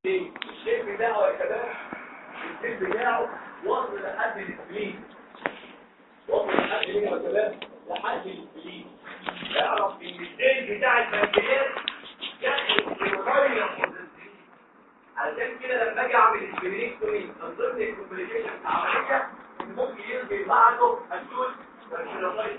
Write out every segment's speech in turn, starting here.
ايه الشيب بتاعه يا شباب الشيب بتاعه وصل لحد السبلين وصل لحد مين يا شباب لحد السبلين اعرف ان الدين بتاع البنكرياس يدخل صغير علشان كده لما اجي اعمل سبلينكتومي من ضمن الكومبليكيشن العمليه ان ممكن يلغي بعده الجول فالشرايط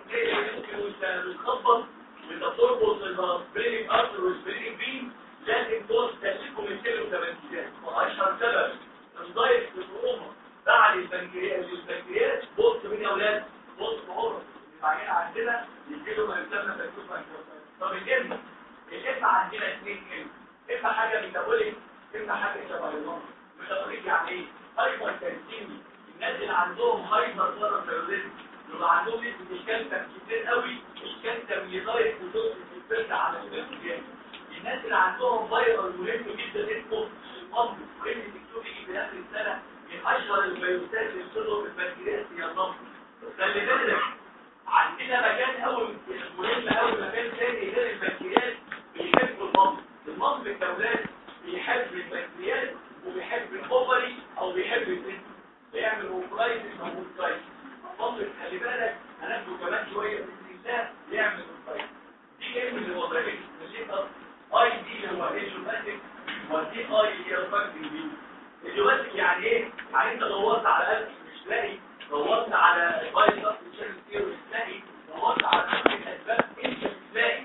بتخبط وتربط البرينج ارتر والبرينج بين لازم دول تسلكوا من كيلو تمانيات واشهر سبب انضايق في الروما بعد البنكرياس البنكرياس بص مين يا اولاد بص عمر بعدين عندنا يجيله ما يسمى تكتوب طب الجسم الجسم عندنا اثنين كلمه اما حاجه ميتابوليك اما حاجه شبه النار ميتابوليك يعني ايه هايبر تنسيمي الناس اللي عندهم هايبر باراسيروزيس يبقى عندهم نسبه الكالسيوم كتير قوي الكالسيوم يضايق وجود الفرد على البنكرياس الناس اللي عندهم فيروس مهم جدا اسمه الضم مهم تكتب يجي في اخر السنه من اشهر الفيروسات اللي بتضرب البنكرياس هي الضم خلي بالك عندنا مكان قوي مهم قوي مكان ثاني غير البنكرياس بيحب الضم الضم بالدولات بيحب البنكرياس وبيحب الاوفري او بيحب الجسم بيعمل اوفرايتس او اوفرايتس الضم خلي بالك هناخده كمان شويه باذن الله يعمل اوفرايتس دي كلمه اللي هو بريك اي دي اللي هو ايجوباتيك ودي اي اللي هي الفاكتنج دي ايجوباتيك يعني ايه؟ يعني انت دورت على قلب مش لاقي دورت على بايل ضغط شيل كتير مش لاقي دورت على كل الاسباب انت مش لاقي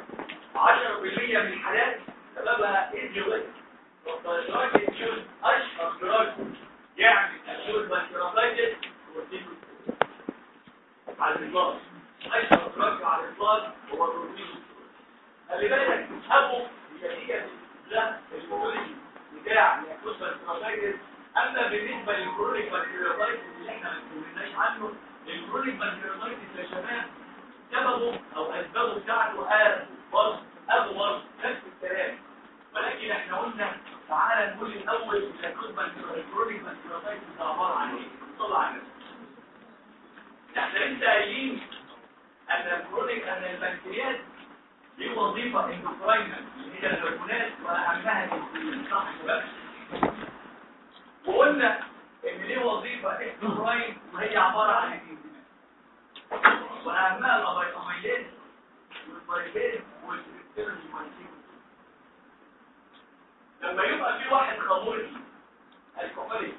10% من الحالات سببها ايجوباتيك والدراج الجوز اشهر دراج يعمل الجوز بانكيراتايتس وروتينو على الاطلاق اشهر دراج على الاطلاق هو الروتينو خلي بالك ابو نتيجه ده الكورولوجي بتاع الكوز بانكيراتايتس اما بالنسبه للكرونيك بانكيراتايتس اللي احنا ما اتكلمناش عنه الكرونيك بانكيراتايتس يا شباب سببه او اسبابه بتاعته اب برضه ابو برضه نفس الكلام ولكن احنا قلنا تعالى نقول الاول الكرونيك بانكيراتايتس ده عباره عن ايه؟ طلع على احنا لسه قايلين ان الكرونيك ان البنكرياس ليه وظيفه اندوكراينال اللي هي الهرمونات واهمها الانسولين صح يا شباب؟ وقلنا ان ليه وظيفة اكستراين وهي عبارة عن الانزيمات واهمها الابيضاميلين والبايلين والكريستيرين لما يبقى في واحد خموري الكحولي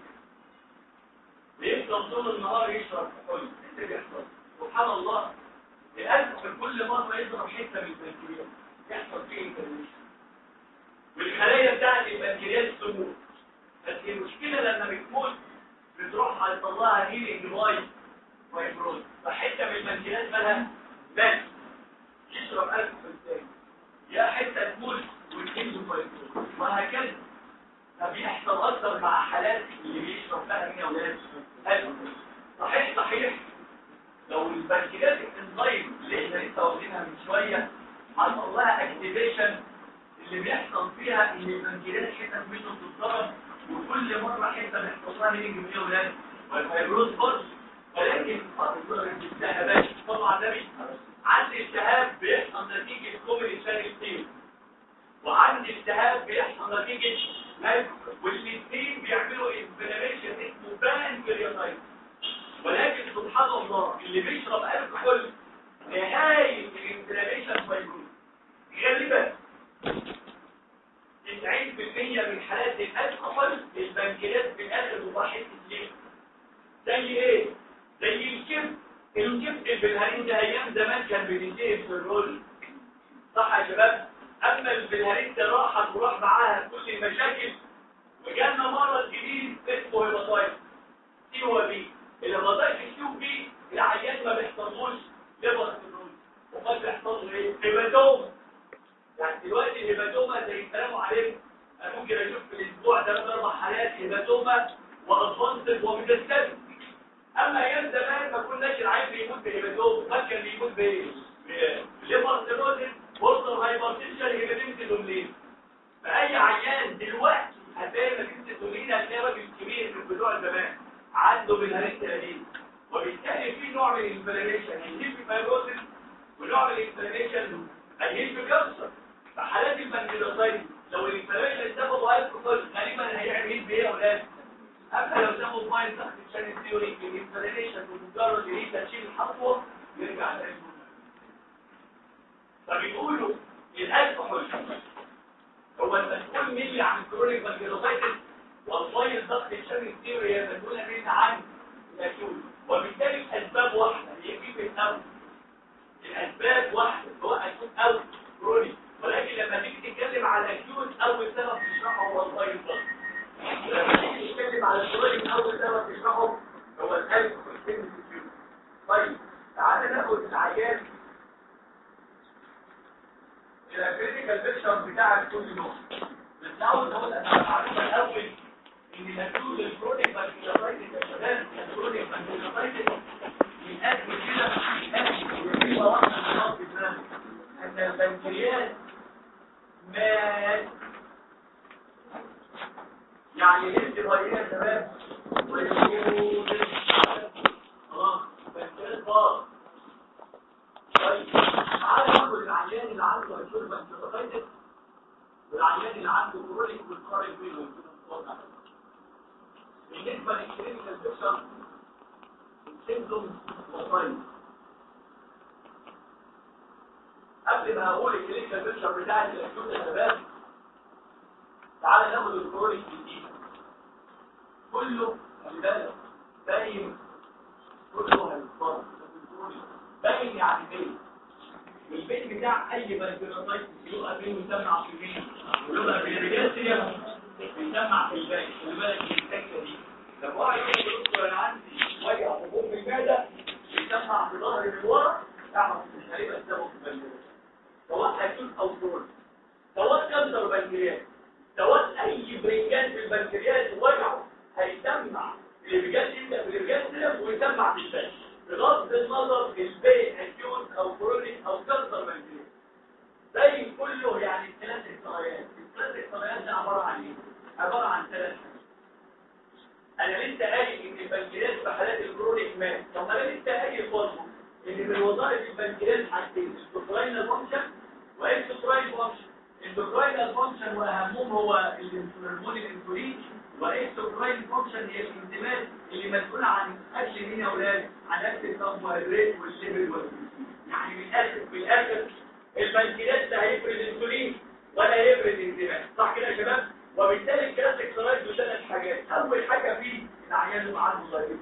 بيفضل طول النهار يشرب كحول ايه اللي بيحصل سبحان الله القلب في كل مرة يضرب حتة من البنكرياس يحصل فيه انترنيشن والخلايا بتاعت البنكرياس تموت بس المشكلة لما بتموت بتروح هتطلعها هيلينج وايت ويبروز فحتة من البنكرياس مالها بس يشرب ألف فلسان يا حتة تموت والكنز ويبروز وهكذا فبيحصل أكتر مع حالات اللي بيشرب فيها من أولاد ألف صحيح صحيح لو البنكرياس الانزيم اللي احنا لسه واخدينها من شوية حصل لها اكتيفيشن اللي بيحصل فيها ان البنكرياس حتت منه بتتضرب وكل مرة حتة بيحصل لها هيجي من اولاد والفيبروز برضه ولكن الالتهابات طبعا ده عندي التهاب بيحصل نتيجة كوبري ثاني كتير وعندي التهاب بيحصل نتيجة مال والاثنين بيعملوا انفلاميشن اسمه بانكرياتايتس ولكن سبحان الله اللي بيشرب الكحول نهاية الانفلاميشن فيبروز غالبا 90% من حالات الألكحول البنكرياس في الآخر بيبقى حتة ليه؟ زي ايه؟ زي الكبد الكبد البلهارين ده أيام زمان كان بينتهي في الرول صح يا شباب؟ أما البلهارين ده راحت وراح معاها كل المشاكل وجالنا مرض جديد اسمه هيباتايتس سي و بي الهيباتايتس سي و بي العيان ما بيحصلوش ليفر سيروز وما بيحصل له ايه؟ هيباتوم يعني دلوقتي الهيباتوما زي الكلام عليكم انا ممكن اشوف في الاسبوع ده ثلاث اربع حالات هيباتوما وادفانسد وميتاستاتيك اما ايام زمان ما كناش العيان بيموت بهيباتوما ما كان بيموت بايه؟ ليفر سيروزس بورتر هايبرتنشن هيباتيمسيدوملين فاي عيان دلوقتي هتلاقي ميتاستاتيك هتلاقي راجل كبير من بتوع زمان عنده بالهريسيا دي وبالتالي في نوع من الانفلاميشن يجيب فايبروسيس ونوع من الانفلاميشن هيجيب كانسر فحالات البنكرياتايتس لو الانفلاميشن سببه هايبوكول غالبا هيعمل ايه بايه يا اولاد اما لو سببه مايل تحت الشان ثيوري الانفلاميشن بمجرد ان انت تشيل الخطوه يرجع تاني فبيقولوا الالكحول هو المسؤول ملي عن الكرونيك فانجيلوفايتس والمايل ضغط الشان ثيوري هي مسؤوله منها عن الاكيوت وبالتالي الاسباب واحده هي كلمه او الاسباب واحده سواء اكيوت او كرونيك ولكن لما تيجي تتكلم على الاكيوت اول سبب تشرحه هو المايل ضغط ولما تيجي تتكلم على الكرونيك اول سبب تشرحه هو الالكحول طيب تعالى ناخد العيان الكريتيكال بيكشر بتاع كل نوع بس عاوز اقول لك المعلومه الاول ان مسؤول الكرونيك بانكيولايتس يا شباب الكرونيك بانكيولايتس من اجل كده اجل واحده في الدماغ ان البنكرياس مات يعني ليه تغير يا شباب ويقول خلاص البنكرياس باظ طيب تعالى ناخد العيان اللي عنده هيشور بانكيولايتس والعيان اللي عنده كرونيك والقارن بينهم بالنسبة للكلينيكال بيكشر السيمتومز والساينز قبل ما اقول الكلينيكال بيكشر بتاع الاكيوت يا شباب تعالى ناخد الكرونيك جديد كله خلي بالك باين كله هيتصاب باين يعني باين البيت بتاع اي بنكرياتايتس يبقى بين مسمع في البيت ويبقى في الريجستريا بيسمع في الباقي خلي بالك من الحته دي لو واحد يقول دكتور انا عندي وجع حبوب في المعده بيسمع في ظهري من ورا اعرف مش هيبقى السبب في البنكرياس سواء اكيوت او كرونيك سواء كانسر بنكرياس سواء اي بريكان في البنكرياس وجعه هيسمع الرجال يبدا في الرجال ويسمع في الباقي بغض النظر الباقي اكيوت او كرونيك او كانسر بنكرياس زي كله يعني الثلاث احتمالات الثلاث احتمالات ده عباره عن ايه؟ عباره عن ثلاث انا لسه قايل ان البنكرياس في حالات الكرونيك مات طب انا لسه قايل برضه ان في الوظائف البنكرياس حاجتين اندوكراينال فانكشن واكسوكراين فانكشن اندوكراينال فانكشن واهمهم هو الهرمون الانسولين واكسوكراين فانكشن هي الانزيمات اللي مسؤوله عن اكل مين يا اولاد عن اكل الكربوهيدرات والليبيد والبروتين يعني من الاخر في الاخر البنكرياس لا هيفرز انسولين ولا هيفرز انزيمات صح كده يا شباب وبالتالي الكلاسيك سلايد له ثلاث حاجات اول حاجه فيه العيان اللي عنده ضريبه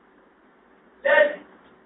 لازم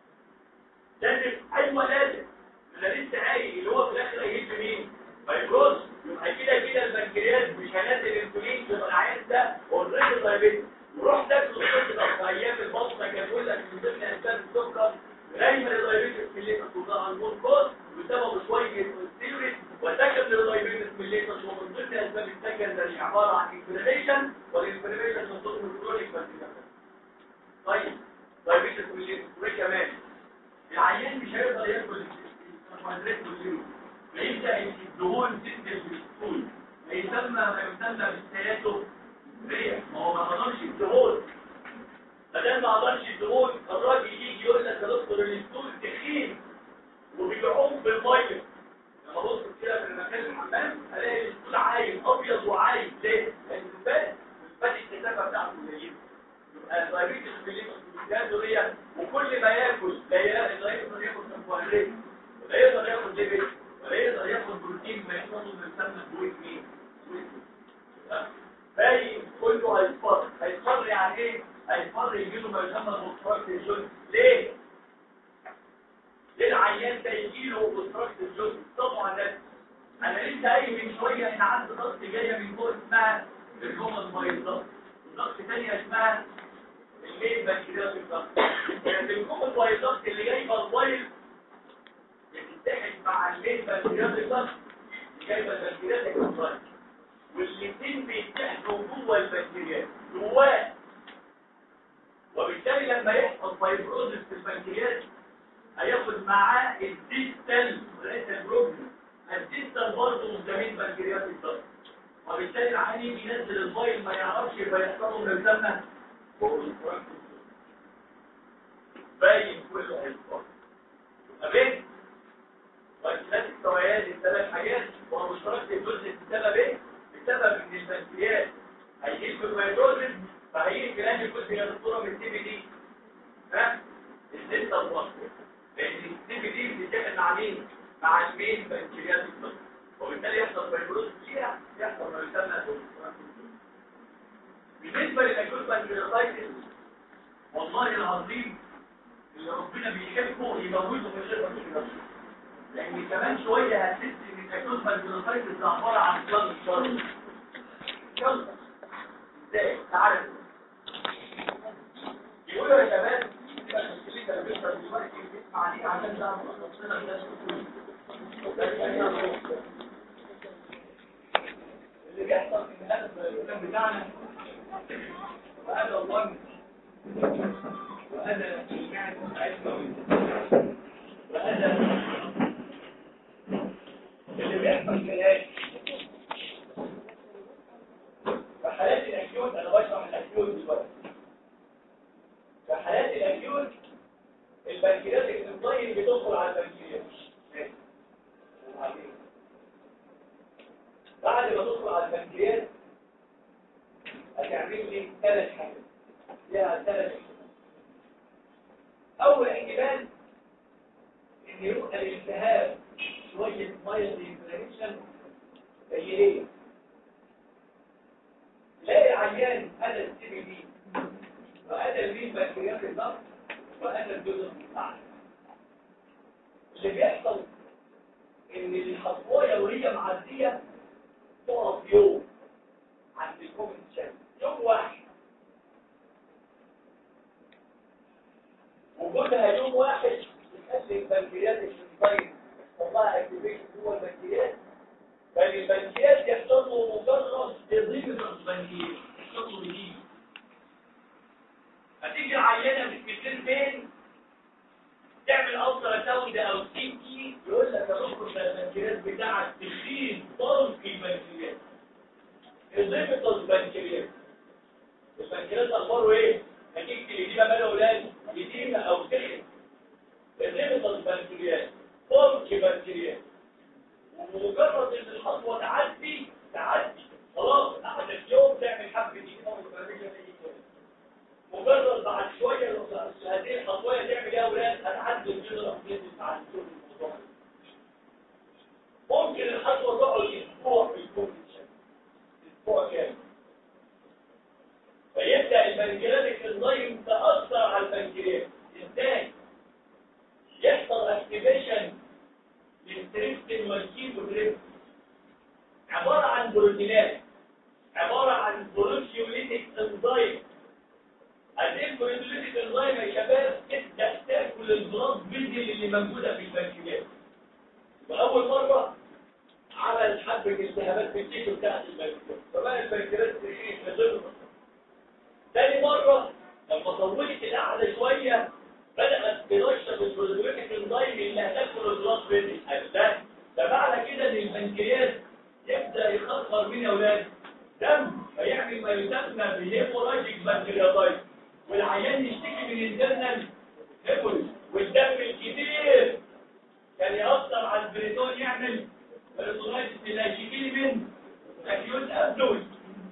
لازم ايوه لازم انا لسه قايل اللي هو في الاخر هيجيب مين فيبروز يبقى كده كده البنكرياس مش هينزل انسولين يبقى العيان ده اوريدي ضريبه وروح تاكل السكر في ايام البطنه كان يقول لك من ضمن اسباب السكر دايما الدايبيتس ميليتس وظهر المونكوز بسبب شويه الثيوري وسكن الدايبيتس ميليتس ومن ضمن اسباب السكندري عباره عن انفلاميشن والانفلاميشن من ضمن الكرونيك بانكرياس طيب دايبيتس ميليتس وايه كمان العيان مش هيقدر ياكل الكربوهيدرات والليبيد فيبدا الدهون تنزل في السول هيسمى ما يسمى بالسياتو ريح ما هو ما قدرش الدهون فده ما قدرش الدهون الراجل يجي يقول لك يا دكتور الستول تخين وبيعوم بالميه لما بص كده في المكان الحمام الاقي الستول عايم ابيض وعايم ليه؟ لان الفات الفات الكثافه بتاعته قليله يبقى دايبيتس ميليتس وكل ما ياكل لا يقدر ياكل كربوهيدرات ولا يقدر ياكل ليبيد ولا يقدر ياكل بروتين ما يحصل له يسمى بويت مين؟ باين كله هيصفر هيصفر يعني ايه؟ هيضطر يجيله ما يسمى بوستراكت الجزء ليه؟ ليه العيان ده يجيله بوستراكت الجزء طبعا الناس انا لسه قايل من شويه ان عندي ضغط جايه من فوق اسمها الجمل مايل ضغط ضغط ثانيه اسمها المين بكتيريا الضغط يعني الجمل مايل ضغط اللي جايبه المايل بتتحد مع المين بكتيريا الضغط جايبه البكتيريا الضغط والاثنين بيتحدوا جوه البكتيريا جواه وبالتالي لما يحصل فايبروزس في البنكرياس هياخد معاه الديستال وليس البروجن الديستال برضه مزامين بنكرياس الضغط وبالتالي العيان ينزل الفايل ما يعرفش فيحصل له ما يسمى باين كله هيصفر أبين طيب ثلاث التوعيات الثلاث حاجات وهو مشترك في الجزء بسبب ايه؟ السبب ان البنكرياس هيجيب في الميتروزس فهيجي كلام الجزء يا دكتوره من السي بي دي ها الستة الوسط لان السي بي دي بتتفق مع مين؟ مع المين بنكرياس الطفل وبالتالي يحصل فيبروز فيها يحصل ما يسمى بالنسبه للاكيوت بنكرياتايتس والله العظيم اللي ربنا بيحبه يموته من غير ما يشوف لان كمان شويه هتحس ان الاكيوت بنكرياتايتس ده عباره عن بلاد شر يلا ازاي تعالى يقولوا يا شباب عشان تعرف نفسنا الناس اللي بيحصل في هذا البرنامج بتاعنا وهذا الظن وهذا المعنى علمي وهذا اللي بيحصل في ايه في حالات الاكيوت انا بشرح الاكيوت دلوقتي في حالات الاكيوت البنكرياس الطيب بتدخل على البنكرياس بعد ما تدخل على البنكرياس هتعمل لي ثلاث حاجات ليها ثلاث اول احتمال ان يبقى الالتهاب شويه مايلد انفلاميشن زي ايه تلاقي عيان هذا السي بي دي وهذا المين بكتيريات الضغط وهذا الجزء بتاعه اللي بيحصل ان الخطويه وهي معديه تقف يوم عند الكومنت شان يوم واحد وجودها يوم واحد بتخلي البنكرياس الشنطين والله اكتيفيشن جوه البنكرياس بل البنكرياس يحصل له مجرد تضييق البنكرياس يحصل له جديد هتيجي عينه بالكتير فين تعمل الترا ساوند او سي تي يقول لك يا دكتور ده البنكرياس بتاعك تخين طرق البنكرياس اضافه البنكرياس البنكرياس اخباره ايه نتيجه الاديمه ماله اولاد اديمه او سخن اضافه البنكرياس طرق البنكرياس ومجرد ان الخطوه تعدي تعدي خلاص قعدت يوم تعمل حبه دي او مجرد بعد شويه لو هذه الخطوه تعمل ايه يا اولاد هتعدي الجدر بعد الموضوع ممكن الخطوه تقعد اسبوع في الكومبيتيشن اسبوع كامل فيبدا البنكرياتيك انزيم تاثر على البنكرياس ازاي يحصل اكتيفيشن للتريبتين والكيتوتريبتين عباره عن بروتينات عباره عن بروتيوليتيك انزيم الانفريدوليتيك انزيم يا شباب تبدا تاكل البلاد فيزل اللي موجوده في البنكرياس واول مره عمل حبه التهابات في التيشو بتاعت البنكرياس فبقى البنكرياس تخيش لغيره تاني مره لما طولت القعده شويه بدات تنشط البروتيوليتيك انزيم اللي هتاكل البلاد فيزل ده ده معنى كده ان البنكرياس يبدا يخسر مين يا اولاد دم فيعمل ما يسمى بهيموراجيك بنكرياتايتس والعيان يشتكي من الانترنال هيبول والدم الكتير كان يأثر على البريتون يعمل بريتونايتس اللي هيشتكي من اكيوت ابدوي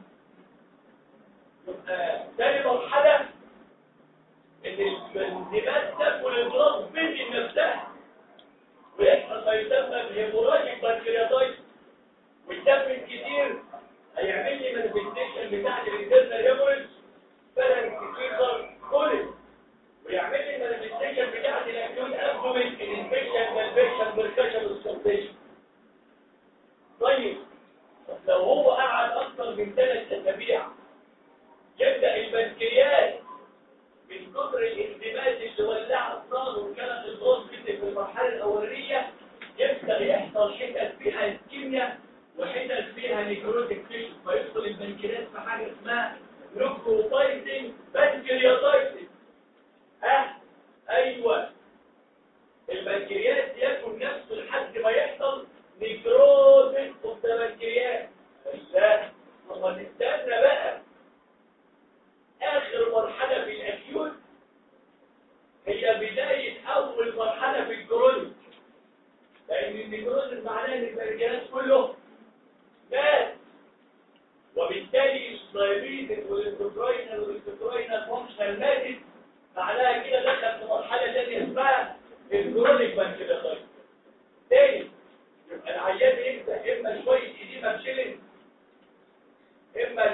تاني مرحلة ان الانزيمات تاكل البلاد فيزي نفسها ويحصل ما يسمى بهيموراجيك بنكرياتايتس والدم الكتير هيعمل لي مانيفستيشن بتاعت الانترنال هيموريج فلن تكيزر كولد ويعمل لي المانيفستيشن بتاعت الاكيوت ابدومين الانفكشن والانفكشن والكشن والسلطيشن طيب لو هو قعد اكثر من ثلاث اسابيع يبدا البنكرياس من كثر الانزيمات اللي ولعت نار وكانت البروز في المرحله الاوليه يبدا يحصل حتت فيها اسكيميا وحتت فيها نيكروتيك تيشو فيدخل البنكرياس في حاجه اسمها نيكروتايتنج بنكرياتايتس ها ايوه البنكرياس ياكل نفسه لحد ما يحصل نيكروتيك اوف ذا بنكرياس لا طب نستنى بقى اخر مرحله في الاكيوت هي بدايه اول مرحله في الكرونيك لان النيكروتيك معناه ان البنكرياس كله مات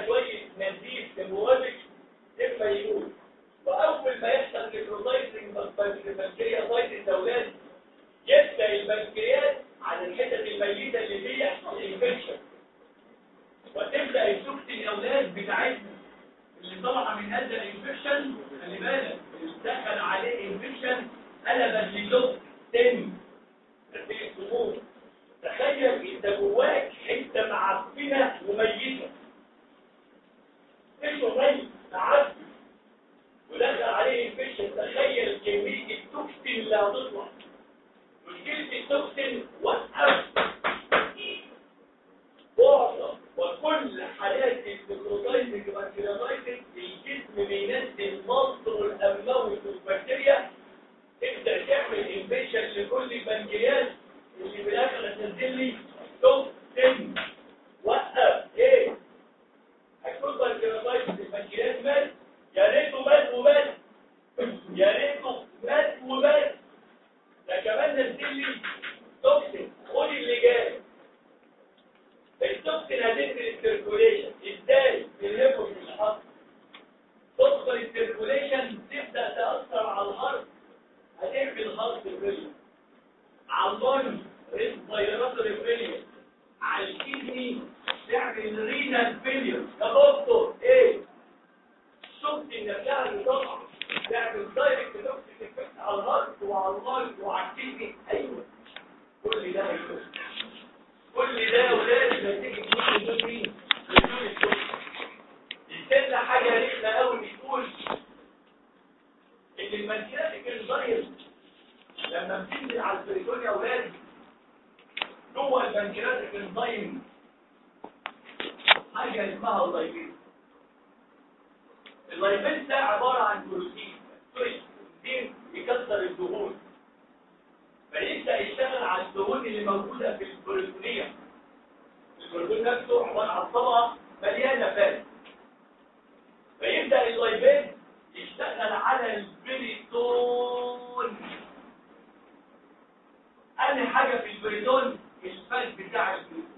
شويه نزيف سيمبوليك اما يموت واول ما يحصل نيكروزايتنج بالبنكرياس الدولات يبدا البنكرياس على الحتت الميته اللي فيها يحصل انفكشن وتبدا التوكسين الاولاد بتاعتنا اللي طالعه من هذا الانفكشن خلي بالك اللي دخل عليه انفكشن قلبت للوك تم نتيجه سموم تخيل انت جواك حته معفنه وميته ايش ميت معفن ودخل عليه انفكشن تخيل كميه التوكسين اللي هتطلع مشكله التوكسين وقف معظم وكل حالات النيكروتايزنج بكتيريالايتس الجسم بينزل مصدر الاموي في البكتيريا تبدا تعمل انفكشن لكل البنكرياس اللي في الاخر هتنزل لي توكسين وقف ايه هتكون بنكرياس البنكرياس مات يا ريته مات ومات يا ريته مات ومات ده كمان نزل لي توكسين خد اللي جاي التوكسين هتنزل السيركوليشن ازاي بالهيبوس الحصر تدخل السيركوليشن تبدا تاثر على الهارت هتقفل الهارت الريليا على اللنج ريسبيراتوري فيلير على الكدني تعمل رينال فيلير يا دكتور ايه شفت النفسها اللي طالعه تعمل دايركت توكسيك افكت على الهارت وعلى اللنج وعلى الكدني ايوه كل ده هيكون كل ده ولاد نتيجه ممكن دول مين؟ بدون التوكسين يستنى حاجه رخمه قوي بتقول ان المنكرات الجزائر لما بتنزل على البريتون يا اولاد جوه البنكرياس الانزيم حاجه اسمها اللايبيز اللايبيز ده عباره عن بروتين سوري بروتين يكسر الدهون فيبدا يشتغل على الدهون اللي موجوده في البروتينيه البروتين نفسه عباره عن طبقه مليانه فات فيبدا اللايبيز يشتغل على البريتون أهم حاجة في البريتون الفات بتاع البريتون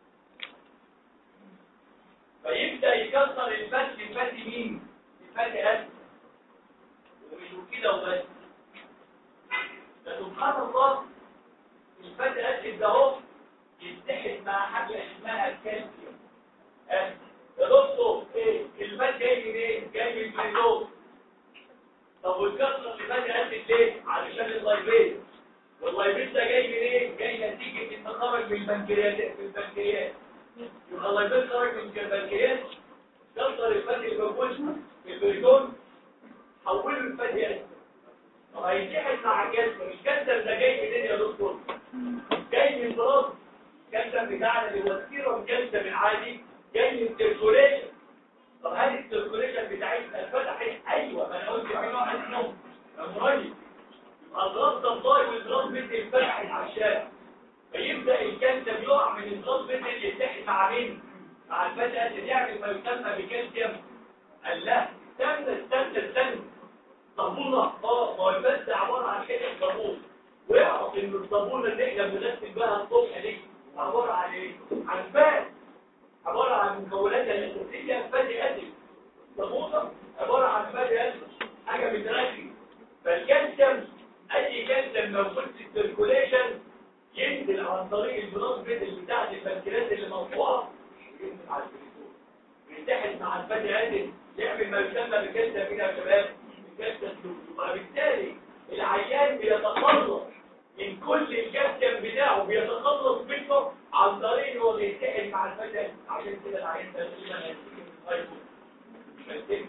فيبدأ يكسر الفات لفات مين؟ لفات أسد ومش كده وبس ده سبحان الله الفات أسد ده هو يتحد مع حاجة اسمها الكالسيوم أسد يا دكتور ايه الفات جاي منين؟ جاي من البريتون طب والكسرة الفات أسد ليه؟ علشان اللايبيز واللايبيز ده جاي منين؟ جاي نتيجة ان خرج من البنكرياس في البنكرياس يبقى اللايبيز خرج من البنكرياس كسر الفتي اللي موجود في البريتون حوله الفتي اسد طب هيتحد مع الكالسيوم الكالسيوم ده جاي منين يا دكتور؟ جاي من بلاط الكالسيوم بتاعنا اللي هو السيروم كالسيوم العادي جاي من السيركوليشن طب هل السيركوليشن بتاعتنا اتفتحت؟ ايوه ما انا قلت في واحد منهم قريب الغاز ضاي والغاز مثل الفتح على الشارع فيبدأ الكالسيوم يقع من الغاز مثل يتحد مع مين؟ مع الفتح اللي يعمل ما يسمى بكالسيوم قال لا استنى استنى استنى صابونة اه ما هو البس عبارة عن كده صابون ويعرف ان الصابونة اللي احنا بنغسل بها الصبح دي عبارة عن ايه؟ عن فات عبارة عن مكوناتها الأساسية فاتي أسد صابونة عبارة عن فاتي أسد حاجة بتركي فالكالسيوم اي كالسيوم موجود في السيركوليشن ينزل عن طريق البلاد فيزل بتاعت البنكرياس اللي مرفوعه ينزل على البريتون يتحد مع الفاتي اسيد يعمل ما يسمى بالكالسيوم كده يا شباب الكالسيوم وبالتالي العيان بيتخلص من كل الكالسيوم بتاعه بيتخلص منه عن طريق انه بيتحد مع الفاتي اسيد عشان كده العيان ده تقريبا هيكون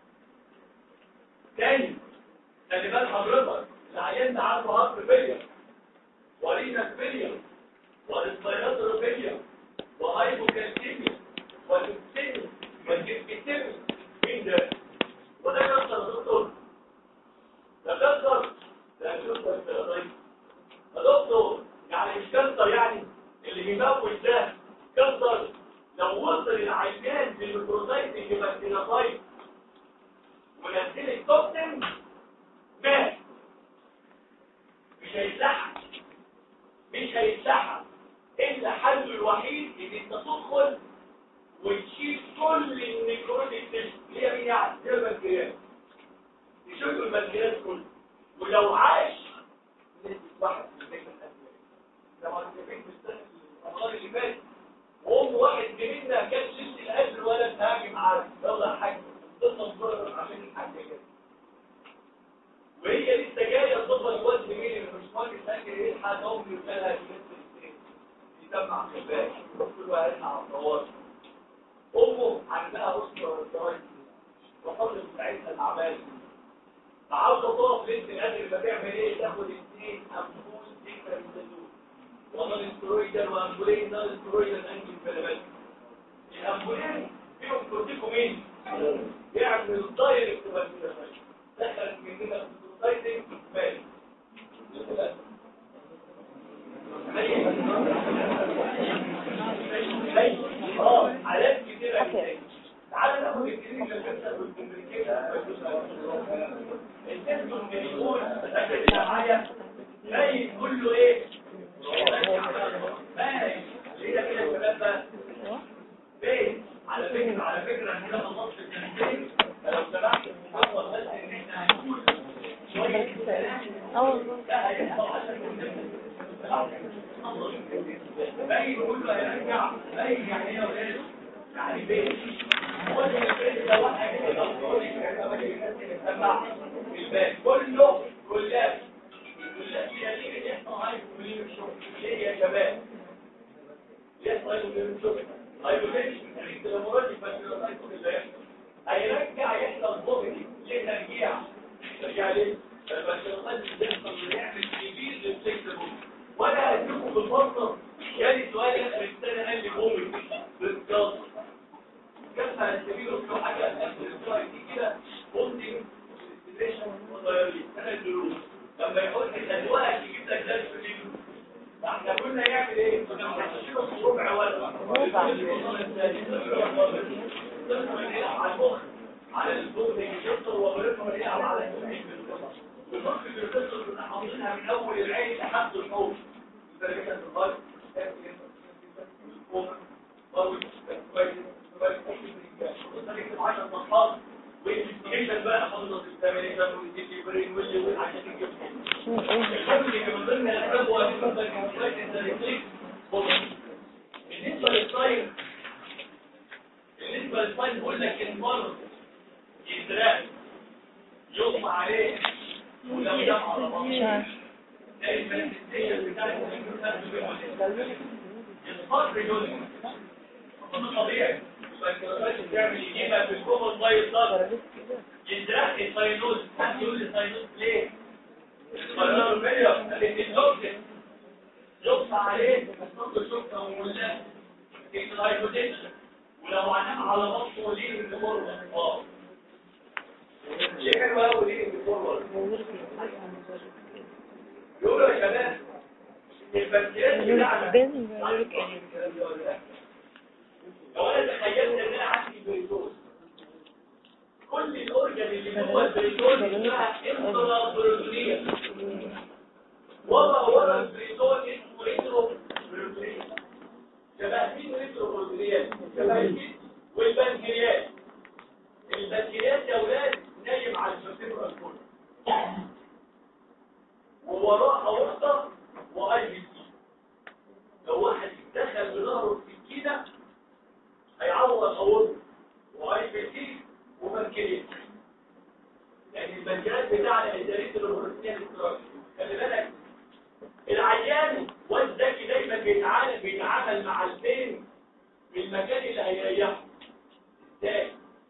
تاني خلي بال حضرتك العيان ده عنده هارت فيلير ورينا فيلير والاسبيراتور فيلير وهايبوكالسيميا وتوكسيميا والجلكسيميا مين ده؟ وده كسر دكتور ده كسر ده كسر السيراتيب يا دكتور يعني مش كسر يعني اللي بيموت ده كسر لو وصل العيان للميكروسايت البكتيريالايت ونزل التوكسين مات مش هيتلحق مش هيتلحق الا حله الوحيد ان انت تدخل وتشيل كل النيكروتيك تيشو اللي هي مين يعني؟ هي البنكرياس يشيل البنكرياس كله ولو عاش نسبة واحد في المية من الأدوية لما تفكر في السنة الأمراض اللي فاتت وأم واحد جنيننا كان شلت الأجر ولا تهاجم عارف يلا يا حاج ضد الضرر عشان الحاج كده وهي لسه جايه تفضل الوزن مين اللي مش ممكن تاكل ايه حد امي وكلها يسمع في الباقي كل واحد على الطوارئ امه عندها اسره ضرايب وحر بتاعتها الاعمال عاوزه تقف ليله الاجر فتعمل ايه تاخد اثنين امبول ديكتر من الدول والله الاسترويدال وامبولين ده الاسترويدال انجل فيلامنت الامبولين فيهم كورتيكومين يعمل الدايركت والفيلامنت دخلت مننا في السوسايتي مالي اه حالات كتيرة جدا تعالى ناخد الكلينيكال بيكتشر والكومبليكيشن السيمتوم بيقول فاكر معايا باين كله ايه؟ باين ليه كده يا شباب بقى؟ باين على فكرة على فكرة احنا كده خلصت الكلمتين فلو سمحت نحفظ بس ان احنا هنقول شوية كلام ده هيحصل عشان باين كله هيرجع باين يعني ايه يا ولاد؟ يعني باين هو ده البيت ده واحد كده مفروض يبقى يسمع الباقي كله كلها كلها فيها ليه يحصل هاي كلين الشغل ليه يا شباب؟ يحصل هاي كلين الشغل هاي كلين الشغل هيرجع يحصل ضغطي ليه ترجيع ترجع ليه؟ لما الشيطان بيحصل بيعمل كبير للفليكسبل وانا هديكم بالمصدر جالي سؤال اخر السنه قال لي بومي بالظبط كيف هنستفيد في حاجه اخر السنه دي كده بومي انا الدروس لما يقول لي الادويه تجيب لك درس في احنا كنا نعمل ايه؟ كنا بنحشيه ربع ولا على المخ على البوم يكسر وغيرها يلعب على المخ المخ بيكسر كنا حاطينها من اول العين لحد الحوض درجه الضغط والانفستيجيشن بقى حضرتك التمارين والديليفري واللي عشان تجيب من ضمن الاسباب هو بالنسبه للصيد بالنسبه للصيد بقول لك المرض يتراك يغمى عليه ولو دم على بطنه دايما السيل بتاعت الصدر جزء ده طبيعي فالكراسات بتعمل يجيبها في الكومن باي الصدر يتراك الساينوز حد يقول لي ساينوز ليه؟ يقطع عليه الصدر شكرا ولا الهايبوتنشن ولو عنها على بطنه ليه من الفورورد اه ليه حلوه قوي ليه من الفورورد يقولوا يا شباب البنكرياس بتاعنا لو انا تخيلت ان انا عندي بريتوز كل الاورجن اللي جوه البريتوز اسمها انترابروتونيه ورا ورا البريتون اسمه ريترو بروتونيه شبه مين ريترو بروتونيه شبه الجسم والبنكرياس البنكرياس يا اولاد نايم على الفرتبرال كله ووراه اورطه واي بي سي لو واحد دخل بظهره السكينه هيعوض اورطه واي بي سي وبنكرياس يعني البنكرياس بتاعنا الدريس البروتينيه الاستراكشر خلي بالك العيان والذكي دايما بيتعامل بيتعامل مع البين في المكان اللي هيريحه ازاي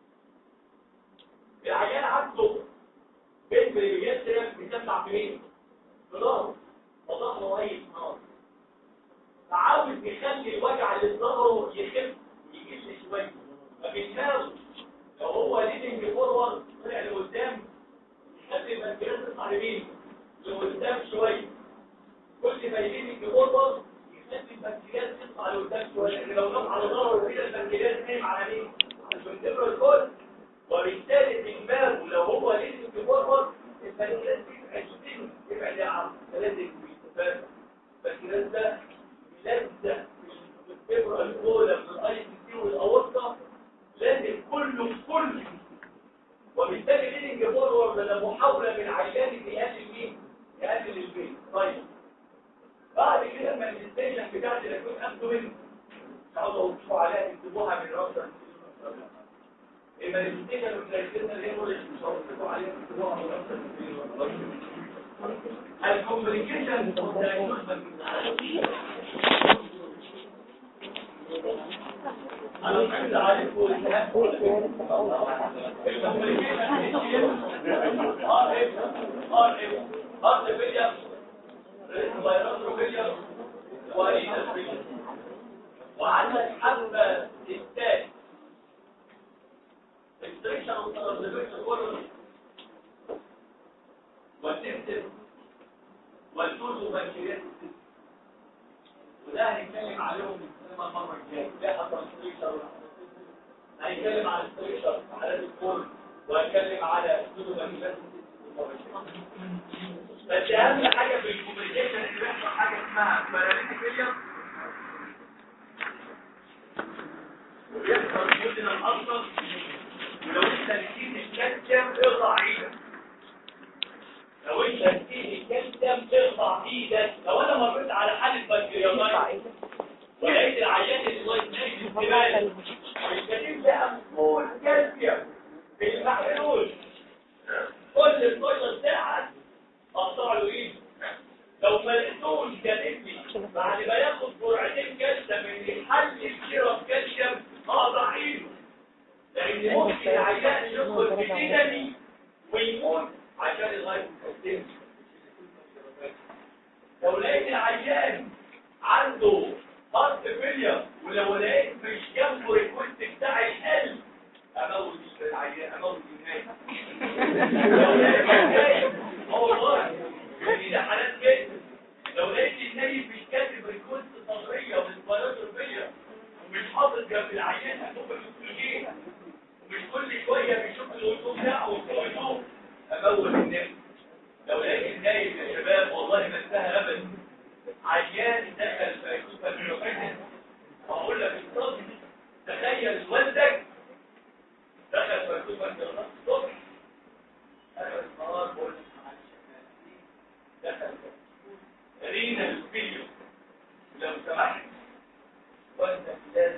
العيان عنده بين بريجسترم بيسمع في مين في ظهره وظهره رهيب نار فعاوز يخلي الوجع اللي في ظهره يخف ويقل شويه فبيتناول لو هو ليدنج فورورد طلع لقدام يخلي البنكرياس يطلع لمين لقدام شويه كل ما يلينج فورورد يخلي البنكرياس يطلع لقدام شويه لان لو نام على ظهره كده البنكرياس نايم على مين على الفنتبرال الكل وبالتالي دماغه لو هو ليدنج فورورد البنكرياس يبقى يشتم يبعد عن ثلاثه كويس البنكرياس ده بيلزق في الفبرة الأولى من الأي سي سي والأورطة كله كله وبالتالي ليدنج فورورد ده محاوله من عيان يقلل مين؟ يقلل البيت طيب بعد كده المانيفستيشن بتاعت الاكوت ابدومين تقعدوا تشوفوا عليها تكتبوها من راسا المانيفستيشن والكلايتيشن هيموريج مش هتكتبوا عليها تكتبوها من راسا الكومبليكيشن انا عايز اعرف وعندك حبة التاج التريشن والترانزيشن كله والتنسل والفوز وبنكريات وده هنتكلم عليهم السينما المرة الجاية ده الترانزيشن هنتكلم على التريشن على الكل وهنتكلم على الفوز وبنكريات بس اهم حاجة في الكوميونيكيشن اللي بيحصل حاجة اسمها باراليتيكية ويحصل جزء الاصل ولو انت نسيت الكالسيوم اقطع ايدك لو انت نسيت الكالسيوم اقطع ايدك لو انا مريت على حالة بنكرياتايتس ولقيت العيان اللي واقف نايم الجبال الكتيب ده امبول كالسيوم في المحلول كل 12 ساعة اقطع له ايده لو ما لقيتوش كاتبني بعد ما ياخد جرعتين كالسيوم من يحل الشرب كالسيوم اقطع ايده لان ممكن العيان يدخل في دمي ويموت عشان الغاية تستخدم لو لقيت العيان عنده هارت فيلير ولو لقيت مش جنبه الكوست بتاع القلب اموت العيان اموت الناس لو لقيت النايم هو والله يعني ده حالات كده لو لقيت النايم مش كاتب الكوست صدريه والسبيراتور فيلير ومش حاطط جنب العيان هتبقى الاكسجين ومش كل شويه بيشوف الهدوم بتاعه ويشوف اموت الناس لو لقيت النايم يا شباب والله ما انتهى ابدا عيان دخل في اكتوبة الميوكايتس واقول لك الصدر تخيل والدك دخل في اكتوبة الميوكايتس الصبح انا النهار بقول لك معلش دخل رينا الفيديو لو سمحت والدك لازم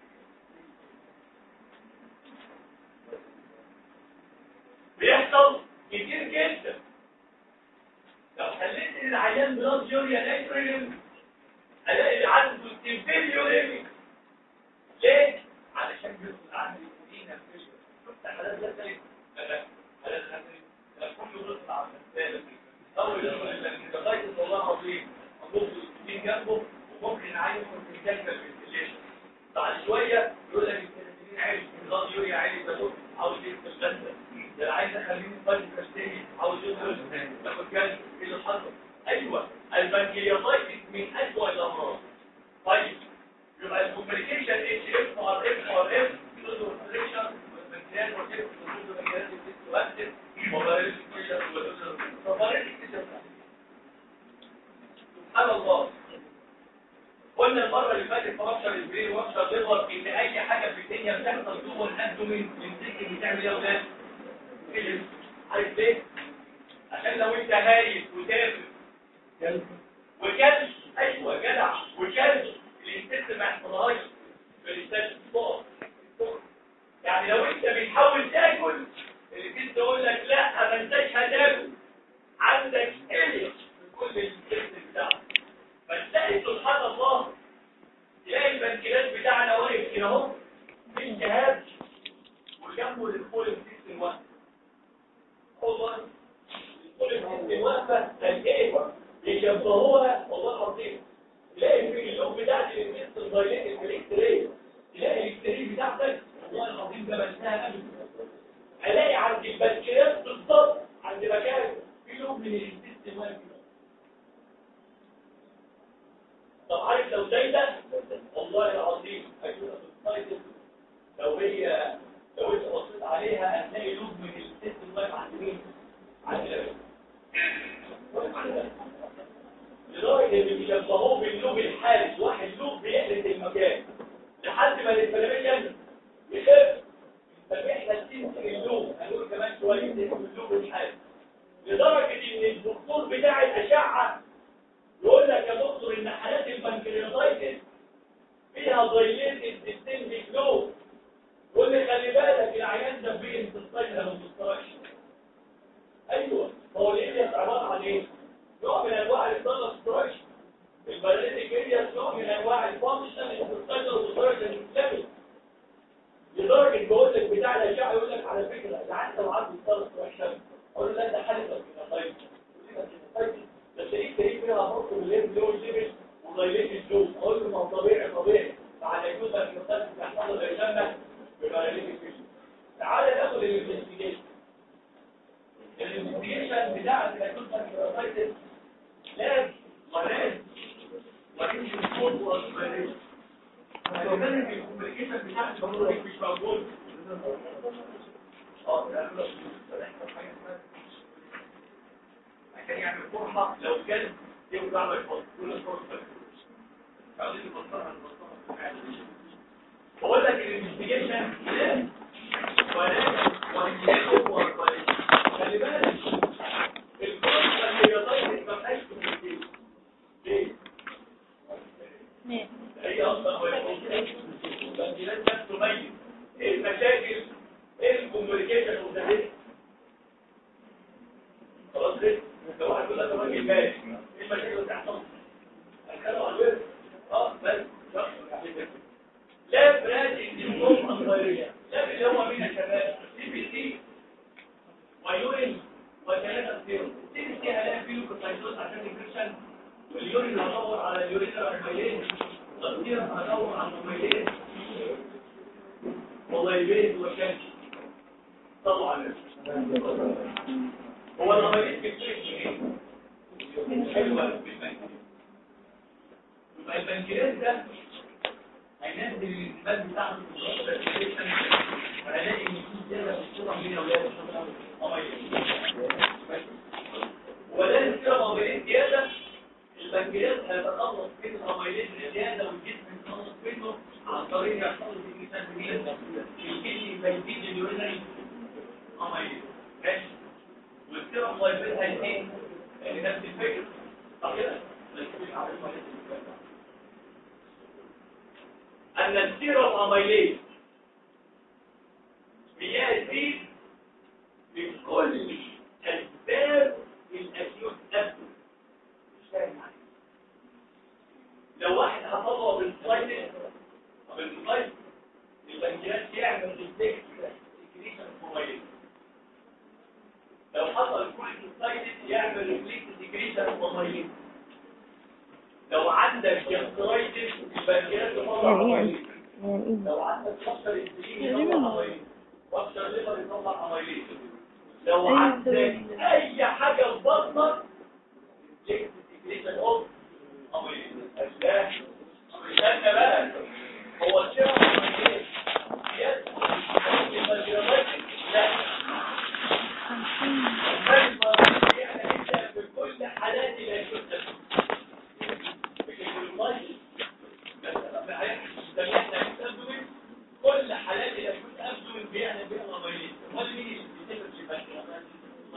بيحصل كتير جدا لو خليت العيان بلاد يوريا نيتروجين الاقي اللي عنده انفيريوريمي ليه؟ علشان بيدخل عنده الكولينا شفت حالات ده تاني لا حالات ده كله بيطلع على الثالث اول يوم لغايه والله العظيم ابص الكولين جنبه وممكن عايز يكون في فنتيليشن بعد شويه يقول لك الكولين عالي بلاد يوريا عالي ده عاوز يكتب غسل ده عايز اخليني طيب تشتري عاوز يدخل ياخد كان ايه اللي حصل ايوه البنكرياتايتس من اسوء الامراض طيب يبقى الكومبليكيشن اتش اف ار اف ار اف سوزوفريشن والبنكرياس والكبد والبنكرياس والبنكرياس وباراليسيس سبحان الله قلنا المرة اللي فاتت فرابشر البرين ورابشر ليفر ان اي حاجة في الدنيا بتحصل جوه الابدومين يمسك بتعمل ايه يا ولاد؟ فيلم عارف ليه؟ عشان لو انت هايل وتافه وكلش ايوه جدع وكلش الانسان ما يحصلهاش في الانسان الصوت يعني لو انت بتحاول تاكل الانسان تقول لك لا ما انتش هتاكل عندك اليا في كل الجسم بتاعك فتلاقي سبحان الله تلاقي البنكرياس بتاعنا واقف كده اهو في الجهاز وجنبه الفول سيستم واحد والله الفول سيستم واقفه ايه يشبهوها والله العظيم تلاقي في اللوب بتاعت الانجست الضيلين الالكتريه تلاقي الالكتريه بتاعتك والله العظيم ده بنساها قبل الاقي عند البنكرياس بالظبط عند مكان في لوب من الانجست واقف طب عارف لو زي ده والله العظيم هيكون في لو هي لو انت بصيت عليها هتلاقي لوب من الانجست واقف عند مين؟ عند البنكرياس لدرجة ان بيشبهوه باللوب الحارس واحد لوب بيحرس المكان لحد ما الانفلاميشن يخف الانفلاميشن احنا تنسي اللوم هنقول كمان شويه اسم اللوم الحاد لدرجه ان الدكتور بتاع الاشعه يقول لك يا دكتور ان حالات البنكرياتايتس فيها ضيلات السيستم فلو يقول لي خلي بالك العيان ده بين في الصيدله والمستراكشن ايوه هو ليه عباره عن ايه؟ نوع من انواع الدنستراكشن البيولوجيك اريا نوع من انواع الفانكشن اللي بتتغير وتتغير ليفل لدرجه بقول لك بتاع الاشعه يقول لك على فكره ده عندك لو عنده دنستراكشن اقول له لا ده حاله طيب بس ايه تلاقيه فيها برضه الليفل لو ليفل وضيلات الجو اقول له ما هو طبيعي طبيعي بعد يكون الكتاب بتحصل له يسمى ببيولوجيك تعالى ناخد الانفستيجيشن الانفستيجيشن بتاع الكتاب لازم ولازم ولكن يكون وصفانيش فلذلك الكومبليكيشن بتاع البروتين مش موجود اه ده عشان يعمل فرحة لو كان يوجع له الفضل كل الفرصة عاوزين نفسرها بقول لك الانفستيجيشن لازم ولازم ولكن هو خلي بالك الفرصة اللي يضيف ما فيهاش كومبليكيشن ليه؟ هي اصلا هو البنجلات نفسه ميت ايه المشاكل ايه الكوميونيكيشن والتهديد خلاص كده لو واحد يقول لك الراجل مات ايه المشاكل اللي بتحصل هنتكلم عن الورث اه بس لا براجع النظام الغيريه لا اللي هو مين يا شباب سي بي سي ويورين وثلاثه سيروم سي بي سي هلاقي فيه كوتايزوز عشان الانفكشن واليورين هدور على اليورين الارميلين تصدير هدور على المميلين والله وكانش طبعا هو المميلين بيكتشف ايه حلوة بالبنكرياس يبقى البنكرياس ده هينزل الانتباه بتاعته في البنكرياس وهلاقي ان في زيادة في الصورة من اولاد ولازم كده مميلين زيادة البنكرياس هيتخلص من الاميلين الزياده والجسم يتخلص منه عن طريق يحصل في جسم مين الكدني بيزيد اليورينري اميلين ماشي والسيرم لايبيل هيزيد يعني نفس الفكره صح كده ان السيرم اميلين بيزيد بكل اسباب الاكيوت ابدو لو واحد حصله بالسلايد بالسلايد البنكرياس يعمل ريفلكس سكريشن كويس لو حصل كل سلايد يعمل ريفلكس سكريشن كويس لو عندك جاسترايتس البنكرياس يطلع كويس لو عندك فشل السليم يطلع كويس فشل ليفر يطلع كويس لو عندك اي حاجه في بطنك ريفلكس سكريشن اوف لا استنى بقى هو الشرع في كل حالات الأشياء كل حالات الأشياء أبدو بيعمل بها الأمرين ولا مين اللي بيتكلم في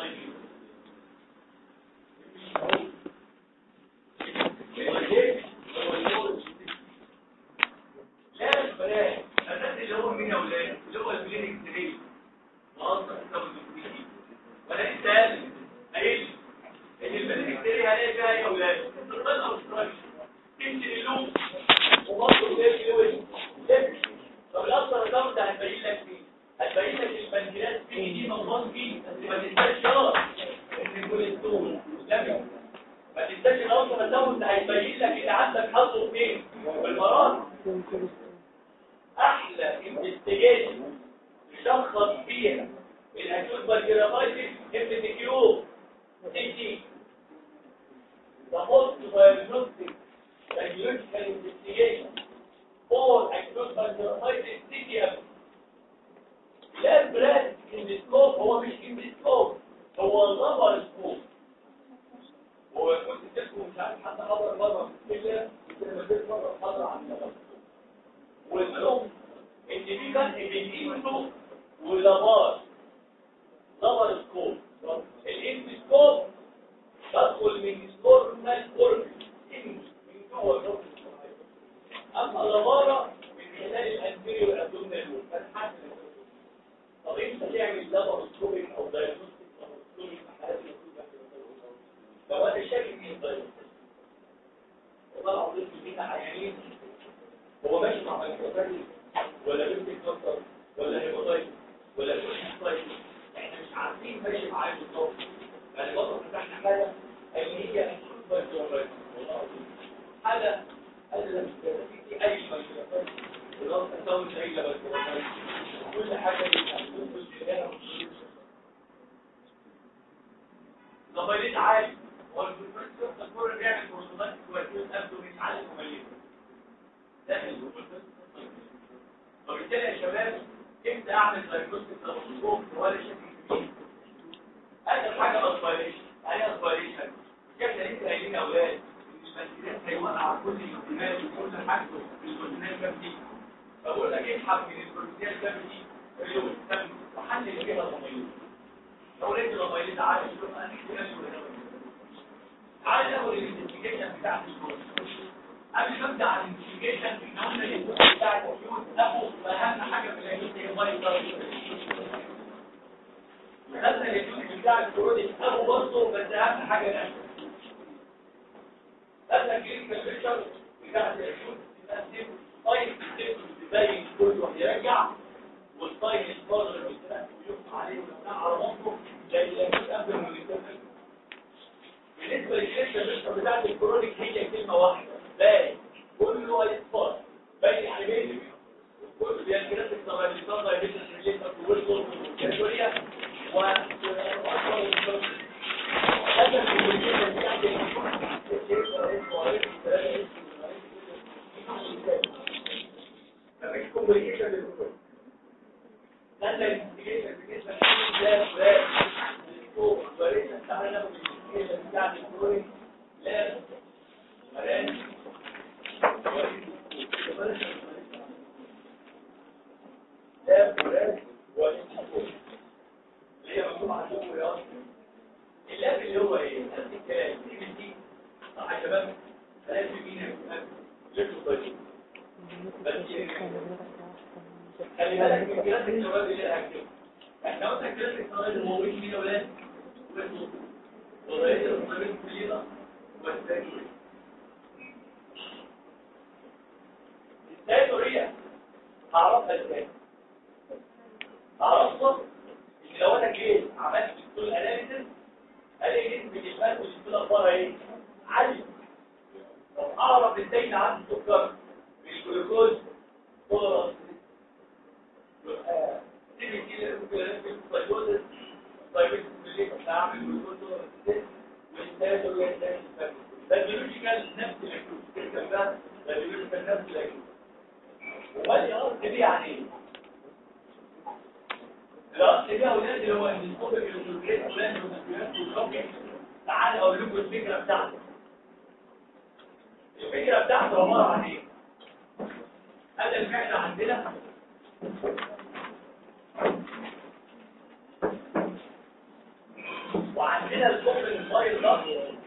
لا البنات الناس اللي هو مين يا ولاد اللي هو الكلينيك تري واصلا حساب الدكتوري ولا انت قايل ان الكلينيك تري هلاقي فيها يا ولاد استقرار او استراكشر تمشي للوم وبرضه زي الوجه طب الاثر ده ده هتبين لك فيه هتبين لك البنكرياس فيه دي موضوع فيه بس ما تنساش شرط ان الكوليسترول لا ما تنساش الاوصل الدم ده هيبين لك ان عندك حظه فين في المرض احلى انفستيجيشن يشخص فيها الاكيوت بكتيريالايتس ام تي كيو سي تي ده موست diagnostic diagnostical investigation for acute bacteriophytes CTM لا براد اندسكوب هو مش اندسكوب هو نظر سكوب هو كنت تسمه مش عارف حتى حضر مرة كده لما جيت مرة حضر عن النظر وقلت لهم ان في فرق بين ايده ولباط لافار لافر سكوب الانتسكوب تدخل من نورمال اوربت من جوه النورمال اما لافارا من خلال الانتيريور والابدومينال وول فتحت طب انت تعمل لافر سكوبينج او دايجنوستيك لافر سكوبينج في حالات لو انا شاكك ان الدايجنوستيك والله العظيم فينا عيانين هو ماشي مع مايكروفاجي ولا بنت كسر ولا هيموتايت ولا كوشنتايت احنا مش عارفين ماشي معاه بالظبط يعني برضه فتحنا حاجه اللي هي مايكروفاجي والله العظيم حاجه قال لك في اي مايكروفاجي ولو تسوي اي مايكروفاجي كل حاجه بتكون في الجهاز ضميرين عالي هو البروفيسور الكورة بيعمل بروتومات كويسين قبله مش عالي مميز داخل البروفيسور وبالتالي يا شباب امتى اعمل دايجنوستيك لابوسكوب ولا شكل كبير اخر حاجه اسبيريشن يعني اسبيريشن احنا لسه قايلين يا اولاد ان المسيرات هيوقع كل الاحتمال وكل حاجه في البروتينات كام فبقول لك اسحب من البروتينات كام دي اليوم كام وحلل فيها الضمير لو لقيت الضمير عالي شوف انا كده شويه تعالى ناخد الانفستيجيشن بتاعت الكورس قبل ما ابدا على الانفستيجيشن احنا قلنا الكورس بتاع الكمبيوتر ناخد اهم حاجه في العيوب هي المايك خدنا الكورس بتاع الكورس ابو برضه بس اهم حاجه العيوب خدنا الكلينيكال بيكتشر بتاعت العيوب تقسم طيب تبين كل واحد يرجع والطيب الصادر اللي بيقف عليه على مصره زي اللي قبل من الكورس بالنسبة للشركة الرشة بتاعت الكرونيك هي كلمة واحدة باقي كله هيتصال باقي حاجين كل دي الكلاس الترابيزات دايبيتس ريليتر ويلسون والكاتوريا و هذا الكوميونيكيشن بتاعت الكوميونيكيشن للكل ده الانفستيجيشن بالنسبة للكلاس ده وليس تعالى ناخد بتاعت الكروي لا مران لا مران والانتقال اللي هي مكتوب عندكم رياض اللاب اللي هو ايه نفس الكلام دي من دي صح يا شباب لازم مين لكم طيب بس خلي بالك من كلام الشباب اللي هكتبه احنا قلنا كلام الشباب الموجودين مين يا ولاد وغير الطريق كلنا والتأكيد ازاي طريقة هعرفها ازاي هعرفها ان لو انا جيت عملت دكتور اناليسيس الاقي نسبة المال والدكتور اخبارها ايه عالية طب اعرف ازاي ان عندي سكر بالجلوكوز تولرانس تيجي كده ممكن طيب اللي بتعمل والكتب والإنتاج والإنتاج ده بيولوجيكال نفس الكتب ده ده بيولوجيكال نفس الكتب ومالي أرض دي يعني ايه؟ الأرض دي أولاد اللي هو إن الصوت الكتب فلان والمسؤوليات والشوكي تعال أقول لكم الفكرة بتاعته الفكرة بتاعته عبارة عن إيه؟ هذا الفعل عندنا وعندنا الكفر الموبايل ده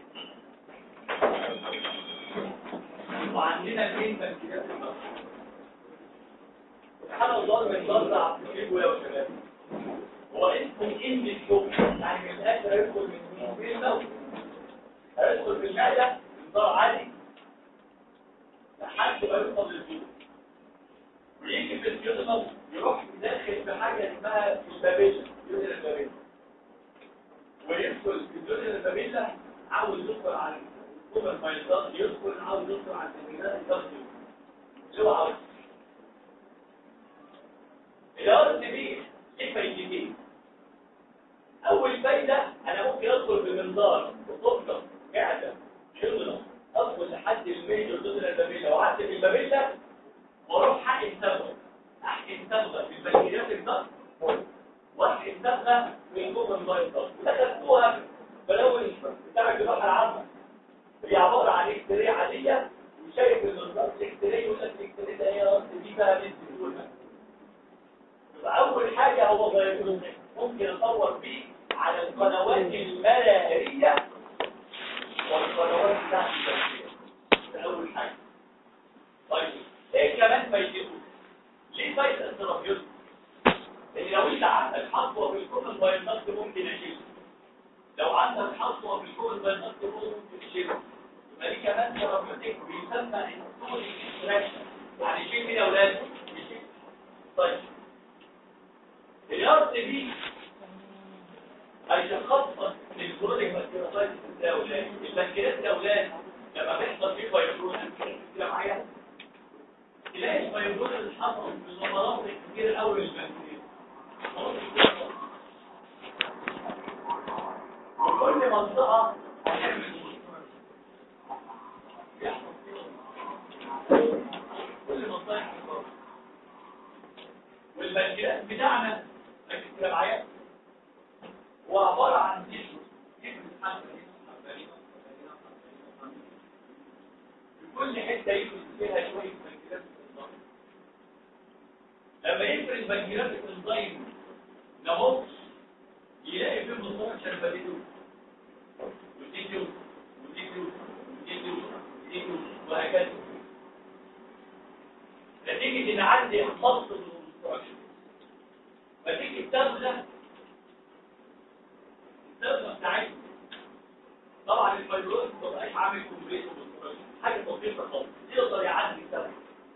وعندنا الاثنين بنكيات سبحان الله من ضرب عبد الشيخ يا شباب هو اسمه انجلش كوب يعني من الاخر يدخل من في الموت هيدخل في المعده انذار عالي لحد ما يوصل للجوع ويجي في الجدر يروح داخل في حاجه اسمها البابيلا يوزن البابيلا ويدخل في الجزء الفاميلا عاوز يدخل على الكوب الفايلات يدخل عاوز يدخل على التمرينات الضغط اللي هو عاوز الارض دي ايه فايدتين اول فايده انا ممكن ادخل بمنظار وتفضل قاعده يضرب ادخل لحد الميجر جزء الفاميلا وقعدت في الفاميلا واروح حقن صبغه احقن صبغه في البكتيريات الضغط واحد صبغه من جوه المايه ودخلتوها بلون بتاع الجراحه العامه هي عباره عن اكتريه عاديه وشايف ان الضغط اكتريه يقول لك الاكتريه ده هي راس دي بقى بنت بتقول فاول حاجه هو دايجنوستيك ممكن ادور بيه على القنوات الملاهريه والقنوات بتاعت البكتيريا ده اول حاجه طيب ايه كمان فايدته ليه فايده الثيرابيوتيك لان لو انت عندك حصوه في الكومن بايونات ممكن اشيلها لو عندك حصوه في الكومن بايونات ممكن تشيلها يبقى دي كمان ثيرابيوتيك بيسمى انسول اكستراكشن يعني شيل مين يا اولاد يشيل. طيب الارض دي هيتخصص للكرونيك بكتيريوسايتس ده يا اولاد البكتيريات يا اولاد لما بيحصل فيه فيروس كده معايا تلاقي الفيروس اللي حصل في المناطق كتير الاول البكتيريا وكل منطقه هتعمل كل منطقه يحصل. والبكتيريات بتاعنا ركز كده معايا هو عباره عن تيشو تيشو بتتحمل في كل حته يفرز فيها شويه بكتيريات بتنضم لما يفرز بكتيريات الانزيم نبص يلاقي فيه مصطلح شربتيتو وتيتو وتيتو وتيتو وتيتو وهكذا نتيجة ان عندي خط الكونستراكشن فتيجي التبغة التبغة بتاعتي طبعا الفيروس ما بقاش عامل كومبليت حاجة بسيطة خالص يقدر يعدي التبغة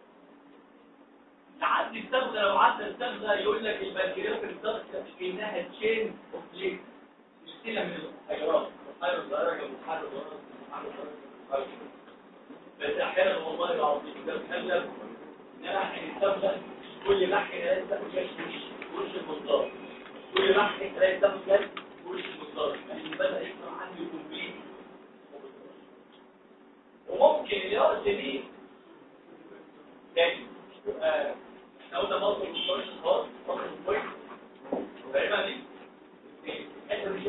يعدي التبغة لو عدى التبغة يقول لك البكتيريا في الضغط كأنها تشين اوف ليك سلسلة من الحيوانات حيوان صغيرة متحرك بس احيانا والله العظيم ده بتكلم ناحية التبغة كل ناحية تلاقي تاخد جاي وش المنظار كل ناحية تلاقي تاخد جاي وش المنظار يعني بدأ يكون عندي كومبليت وممكن اليارس دي يعني احنا قلنا مصر مش خالص مصر كويس فاهمها دي انت مش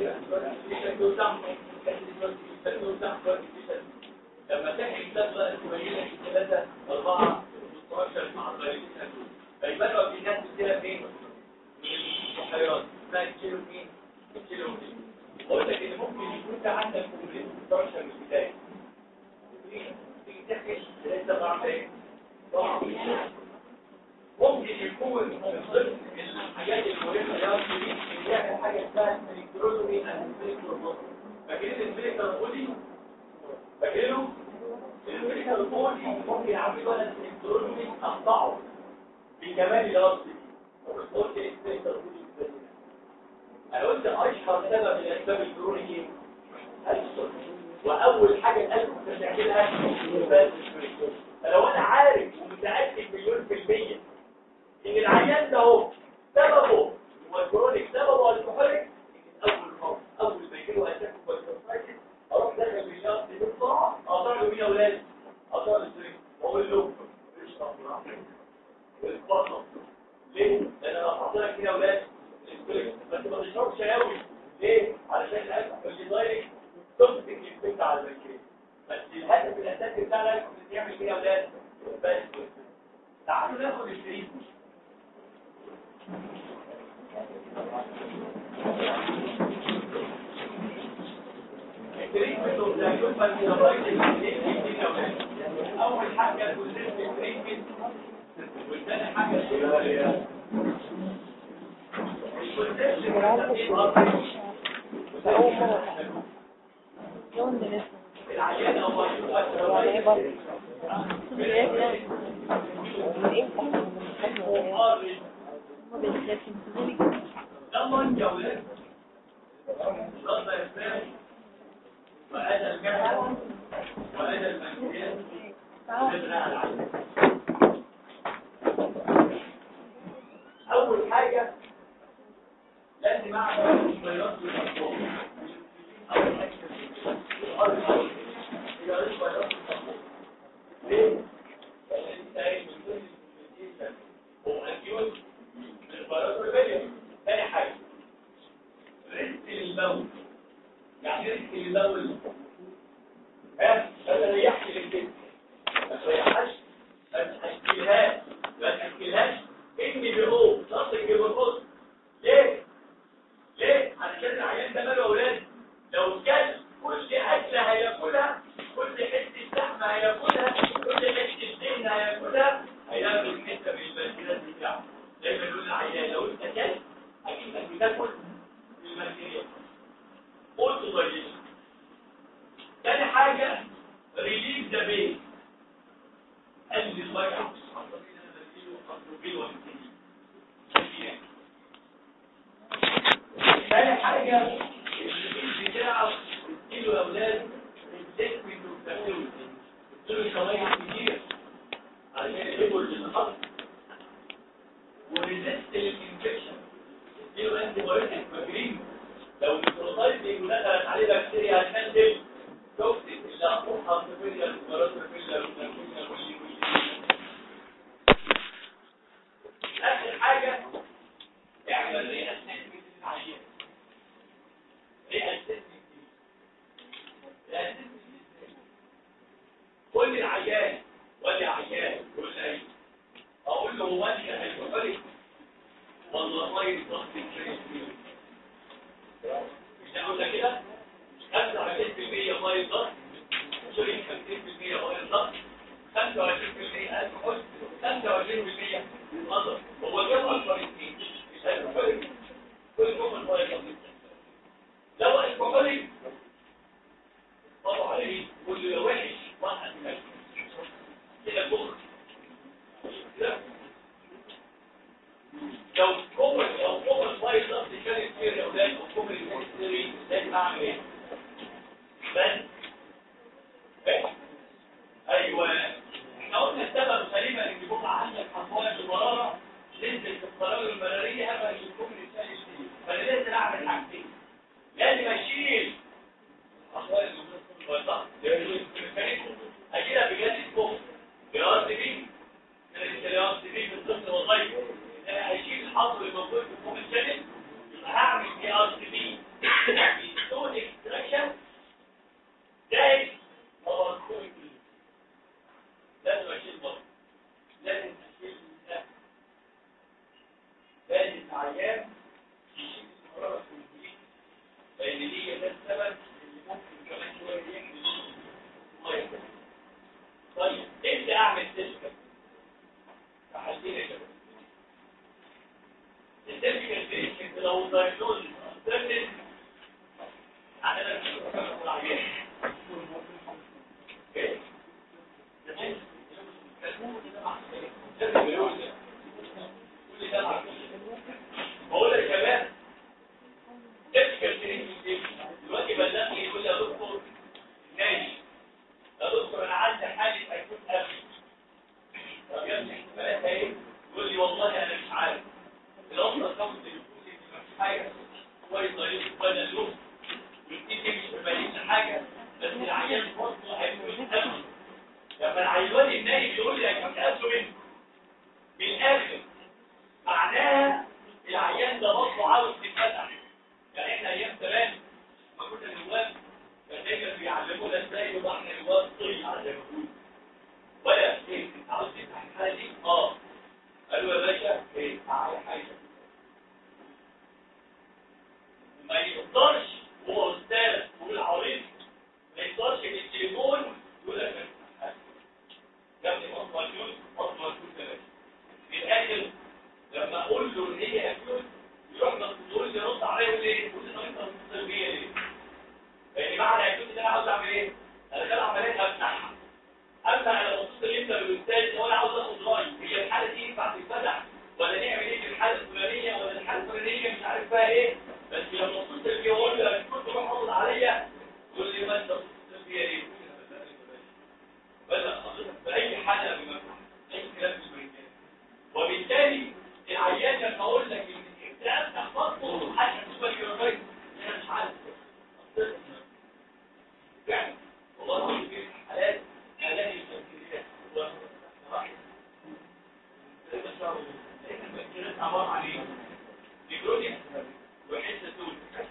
لما تحكي كتاب بقى تبين لك ثلاثة أربعة 16 مع الغريب فيبقى لو في ناس كتيرة فين؟ من البحيرات اسمها كيلو مين؟ كيلو مين؟ بقول لك ان ممكن يكون ده عندك كومبليت 16 من البداية تيجي تحكي لسه بعمل ايه؟ ممكن يكون من ضمن الحاجات المهمة يا رب دي يعمل حاجة اسمها الكترولوجي اند فاكرين الفليكتر بودي؟ فاكرينه؟ الفليكتر بودي ممكن يعملوا لك الكترولوجي اخطأه بكمال الارض قلت الفليكتر بودي انا قلت اشهر سبب من اسباب الكترولوجي الصوت واول حاجه القلب بتعملها بس فلو انا عارف ومتاكد مليون في الميه ان العيان ده اهو سببه هو الكرونيك سببه الكحوليك اول خطوه اول ما يجي له اتاك كويسايتس اروح داخل بالشخص دي بسرعه اقطع له مين يا اولاد اقطع له السرير واقول له اشرب براحتك والبطل ليه؟ لان انا هحط لك كده يا اولاد بس ما تشربش قوي ليه؟ علشان القلب اللي دايركت تمسك الفكره على البكتيريا بس الهدف الاساسي بتاعنا ان يعمل كده يا اولاد بس تعالوا ناخد الشريط الشريط منه ده يبقى من اول حاجه كلنا الشريط والثاني حاجه العيان او لما الجولات رد يفرش وأدى الجهل وأدى المنزل نبنى العين أول حاجة لازم أعمل الفيروس والأطفال أول حاجة الأرض هي الفيروس والأطفال ليه؟ لأن أنت قايل من ضمن الكوميونيكيشن هو أكيوت للفيروس والبلية ثاني حاجة رزق للموت يعني رزق للموت ها ما تريحش للجسم ما تريحهاش ما تأكلهاش ما تأكلهاش ان بي او نصل بالقص ليه؟ ليه؟ علشان العيان ده ماله اولاد لو كان كل اكله هياكلها كل حته لحمه هياكلها كل حته دهن هياكلها هياكل حته من البنكرياس بتاعه دايما يقول العيان لو انت كلت اكنك بتاكل من البنكرياس قلت ضيق تاني حاجه ريليز ذا بين قلل الوجع تاني حاجة الريليز بتاعه اديله يا اولاد الدكوين والتفاوت اديله شرايح كتير عشان يجيبوا للخط وريزيست للانفكشن اديله انتي بايوتيك فاكرين لو البروتايد ودخلت عليه بكتيريا هتنزل توكسيك اللي هتروح في الباراسيفيلا والبكتيريا واللي اخر حاجه اعمل رئه اسسمنت للعيان رئه اسسمنت كل العيان ولا عيان كل اي اقول له هو انت هيبقى والله ما يضغط الكريم مش هقول لك كده 25% ميه ضغط سوري 50% ميه ضغط 25% الكحول 25% نظر هو جاب اكبر اثنين مش الكحول كل يوم الميه ضغط لو الكحول طبعا عليه كل لو وحش واحد من كده بخ لو كومر لو كومر الميه ضغط كان كتير يا اولاد او كومر المستري لازم اعمل ايه؟ بس ايوه احنا قلنا السبب سليمه ان بيبقى عندك حصوات المراره تنزل في القناه المراريه هبقى يكون الانسان يشيل فانا لازم اعمل حاجتين لازم اشيل حصوات المراره اشيلها بجد فوق جراس بي جراس بي بالضبط وظيفه ان انا اشيل الحظر الموجود في فوق الشمس يبقى هعمل جراس بي ستون اكستراكشن زائد باور كوينج لازم اشيل بطن لازم اشيل ده لازم العيان يشيل الحراره في الجسم لان دي ده السبب اللي ممكن كمان شويه يعمل ميه طيب امتى اعمل تسكت فحالتين يا شباب التسكت دي لو دايجنوز استخدم على العيان بقول يا شباب تذكر دلوقتي بلغني يقول لي يا دكتور ماشي يا دكتور انا عندي حاله هيكون قبل طب يا ابني احتمالاتها ايه؟ يقول لي والله انا مش عارف الافضل كم تليفون مفيش حاجه كويس ضريب بدل اليوم يبتدي مش مبين حاجه بس العيان برضه هيكون قبل لما العيان النايم يقول لي هيكون قبله منه من الاخر معناها العيان ده برضه عاوز يتفتح يعني احنا ايام زمان ما كنا نواب كان بيعلمونا ازاي يبقى احنا نواب طري على زي ما بيقولوا ولا ايه عاوز تفتح الحاله دي اه قالوا يا باشا ايه تعالى حاجه ما يقدرش هو استاذ والعريض ما يقدرش بالتليفون يقول لك يا ابني مصر مليون مصر مليون ثلاثة في الاخر لما اقول له ان هي اكيوت يروح تقول لي رد عليا يقول لي يقول لي طب انت بتصل بيا ليه؟ لان معنى اكيوت ان انا عاوز اعمل ايه؟ انا كده عمليه افتحها افتح على الخطوط اللي انت بالاستاذ وانا عاوز اخد رايي هي الحاله دي ينفع تتفتح ولا نعمل ايه في الحاله الفلانيه ولا الحاله الفلانيه مش عارف بقى ايه بس لما اتصل بيه واقول له انا كنت بروح اقبض عليا يقول لي ما انت بتتصل بيا ليه؟ بدأ حضرتك بأي حاجة بمفتح أي كلام في البريكات وبالتالي العيان لما أقول لك إن أنت أفتح بطنه حاجة تسوى الجرامين أنا مش عارف يعني والله في حالات حالات البكتيريا البكتيريا عبارة عن إيه؟ نيكروتيك وحسة تول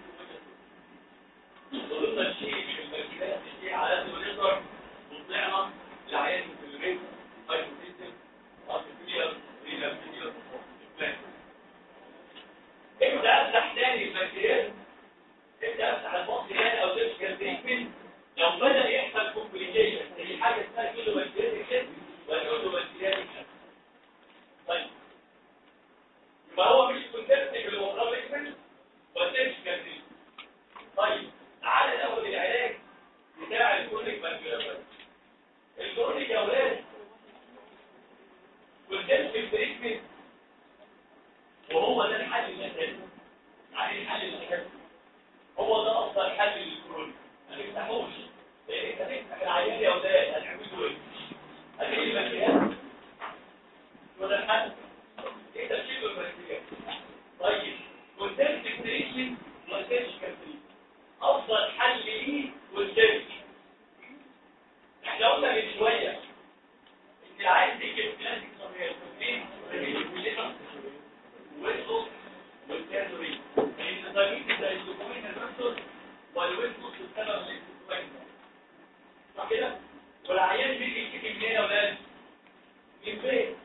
والويب نص السبب اللي بتتوين صح كده والعيان بيجي يشتكي من ايه يا ولاد من فين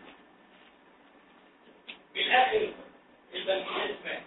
من الاخر البنكرياس مات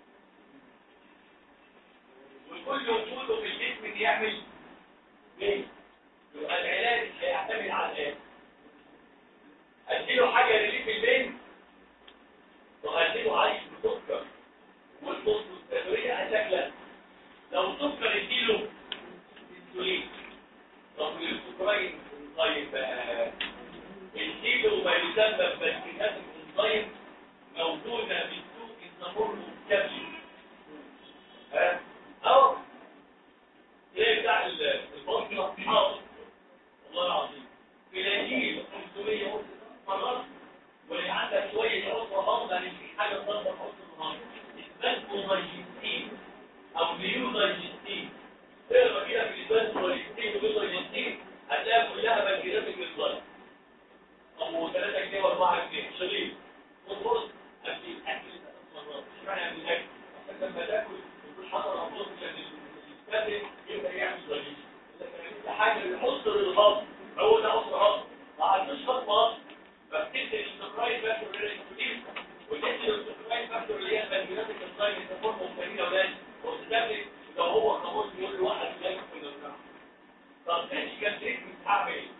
وكل وجوده في الجسم يعمل ايه يبقى العلاج هيعتمد على ايه اديله حاجه ريليف البين واديله عيش بسكر والبص التدوية هتاكلها لو سكر اديله انسولين طب السكرين طيب بقى الكيلو ما يسمى ببنكرياس الانزيم موجوده في السوق الزمر والكبل ها اهو تلاقي بتاع البطن حاضر والله العظيم تلاقيه 500 مرات واللي عندك شويه عسره برضه يعني في حاجه تنظف عسره النهارده اسمه دايجستين او نيو دايجستين اقرا كده في الاسبان دايجستين ونيو دايجستين هتلاقي كلها بنكرياتيك للصلاه او 3 جنيه و4 جنيه شريط وتبص اكل اكل مرات مش معنى من الاكل عشان لما تاكل يكون حصل عمود عشان الاسبان يبدا يعمل دايجستين لكن حاجه بيحط للهضم هو ده اصل هضم ما عندوش هضم اصلا فبتدي الاستقراء فاكتور للانسولين وتدي الاستقراء فاكتور اللي هي البنكرياتيك انزيم تكون مختلفين اولاد وتدرس لو هو خلاص يقول له واحد لا يمكن يرجع طب ماشي كان تريتمنت هعمل ايه؟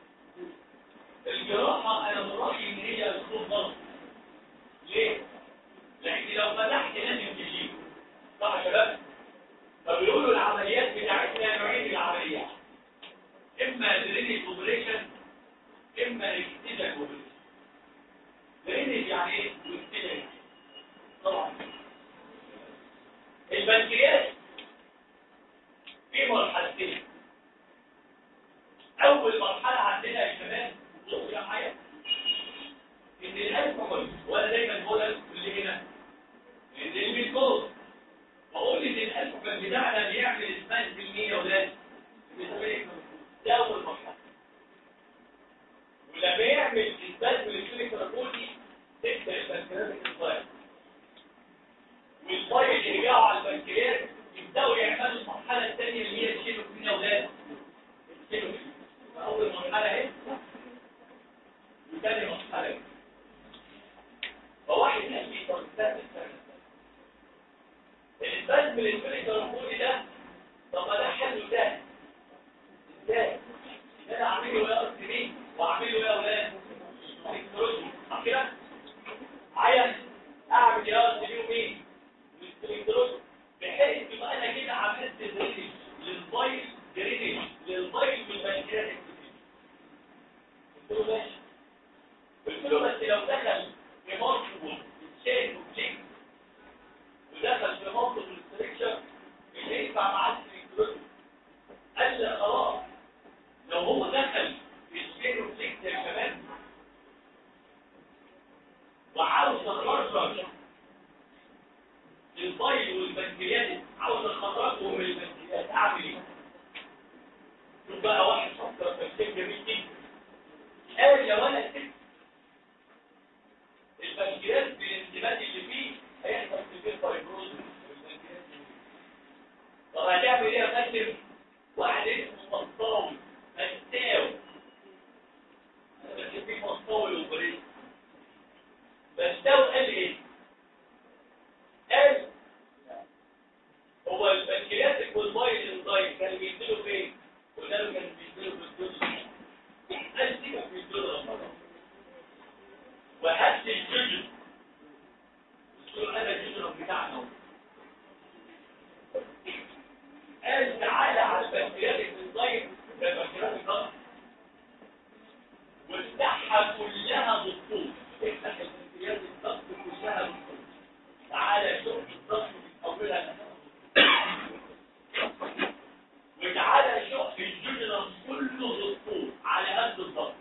الجراحه انا من رايي ان هي اسلوب غلط ليه؟ لان لو فتحت لازم تجيب صح يا شباب؟ فبيقولوا العمليات بتاعتنا نوعين العمليات اما درينج اوبريشن اما اكتيجا اوبريشن درينج يعني ايه واكتيجا طبعا البنكرياس في مرحلتين اول مرحله عندنا يا شباب بصوا يا معايا ان الالكحول وانا دايما بقول الكحول هنا ان الجلوكوز بقول ان الالكحول بتاعنا بيعمل اسمها بالمية ولاد ده اول مرحله ولما يعمل اثبات بالكلينيك تراكولي تكتب البنكرياتيك انزايم والفايل اللي جاوا على البنكرياس يبداوا يعملوا المرحله الثانيه اللي هي الشيلو من اولاد الشيلو اول مرحله اهي وثاني مرحله اهي فواحد قال لي طب استنى استنى الاثبات بالكلينيك تراكولي ده طب ما ده حل ده ازاي انا اعمل له يا ارتبي واعمل له يا اولاد الكتروني صح كده عايز اعمل يا ارتبي ومين الكتروني بحيث يبقى انا كده عملت درينج للفايل درينج للفايل بالبنكرياتيك قلت له ماشي قلت له بس لو دخل في مالتيبل تشين وكليك ودخل في مالتيبل ستريكشر مش هينفع معاه الكتروني قال لي خلاص لو هو دخل في الشين وكليك يا شباب وعاوز اخرج الفايل والبنكريات عاوز اخرجهم من البنكريات اعمل ايه؟ شوف بقى واحد فكر تفكير جميل جدا قال يا ولد البنكريات بالانتباه اللي فيه هيحصل في فيه فايبروز والبنكريات طب هتعمل ايه يا فندم؟ واحد اسمه مصطاوي مستاوي بس في مصطاوي وبريد مستاوي قال ايه؟ قال هو البنكرياتيك والمايل انزايم كانوا بينزلوا فين؟ قلنا له كانوا بينزلوا في الجزء قال دي كانوا بينزلوا لما وهات الجزء قلت له انا الجزء بتاعنا اهو قال تعالى على البنكرياتيك انزايم ده البنكرياتيك ضغط وافتحها كلها بالطول افتح البنكرياتيك ضغط كلها بالطول تعالى شوف الضغط من اولها وتعالى شوف الجدران كله بالطول على قد الضغط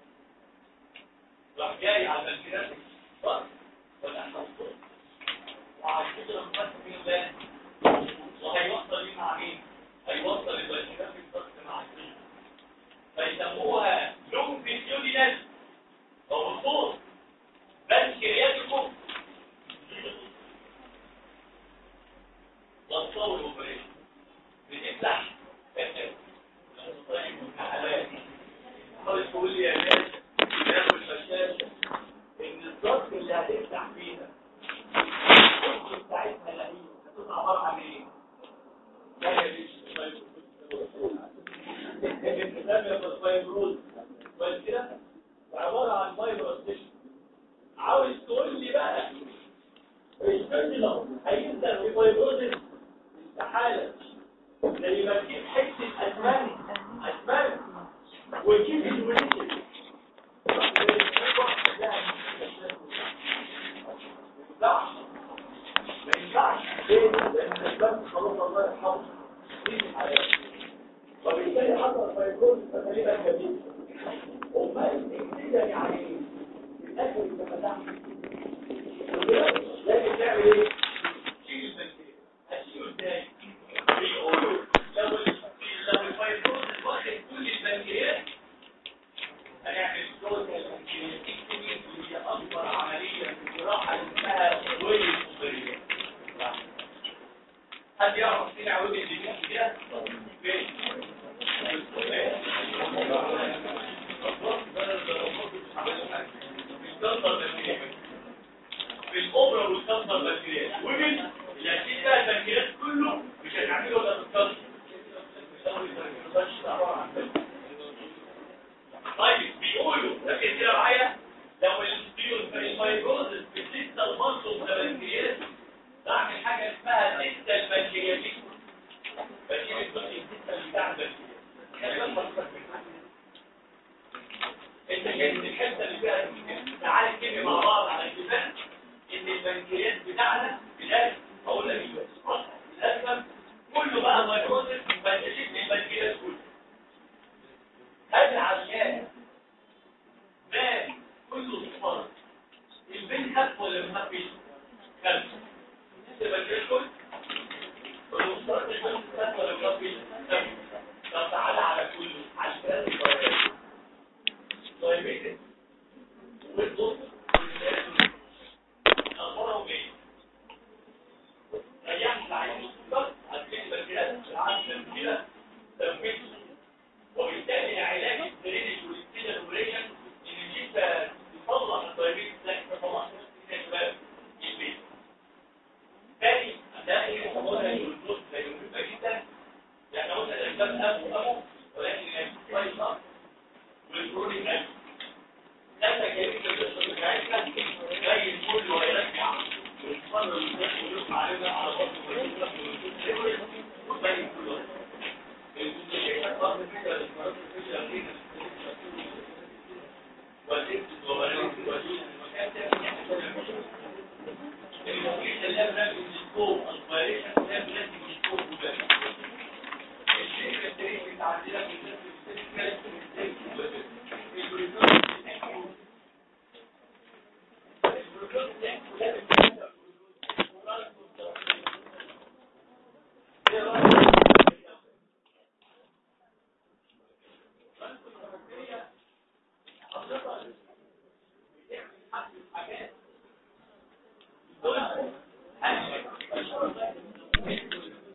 راح جاي على البنكرياتيك ضغط فتحها بالطول وعلى الجدران بس في الغالب وهيوصل ليه مع مين؟ هيوصل البنكرياتيك ضغط مع الجدران فيسموها لونجيتيودينال او الصوت بنكرياتيكو والصور الاوبريشن بتفتح خالص تقول لي يا ناس ناخد بشاشة ان الظرف اللي هتفتح فيها الظرف بتاعتها لهيه هتبقى عبارة عن ايه؟ لا يا بيش الكتاب يبقى فايبروز كويس كده عبارة عن فايبروز تيشو عاوز تقول لي بقى الفيرمينال هينزل في فايبروزس استحالة زي ما تجيب حتة أسمنت أسمنت وتجيب الوليد ما ينفعش ليه؟ لأن الأسمنت خلاص الله يرحمه دي الحياة وبالتالي حصل فيكون تقريبا كبير امال الابتداء يعني ايه الاكل اللي فتحت لازم تعمل ايه تشيل البكتيريا هتشيله ازاي بيقولوا لو لو الفيروس واخد كل البكتيريا هنعمل سلوكال البكتيريا اللي هي اكبر عمليه في الجراحه اسمها ويل اوبريشن حد يعرف طلع وجه اللي كده فين في الاوبرا والكسر البكتيريا ومن الاشياء بقى البكتيريا كله مش هنعمله ولا بالكسر طيب بيقولوا ركز كده معايا لو الفيروزس بتلسه المنصب البكتيريا بعمل حاجه اسمها لسه البكتيريا بكتيريا السيستم بتاع البكتيريا انت شايف الحته اللي فيها تعالى نتكلم مع بعض على اتفاق ان البنكرياس بتاعنا في الاخر اقول لك الاسم كله بقى مايكروزس فانت شفت البنكرياس كله هذا عشان ما كله صفار البين خف ولا ما خفش خف البنكرياس كله والمصطلح البين خف ولا ما خفش خف طب تعالى على كله على الكلام الصغير طيب والضغط اخبارهم ايه ريحت العين السكر هتلاقي البكتيريا العين كده تنفيذ وبالتالي العلاج الدرينج والاستيل اوبريشن ان الجسم يطلع الدايبيتس ده يطلع الشباب البيت تاني ده ايه الحموضه والضغط ده مهم جدا يعني قلنا الاسباب اب واب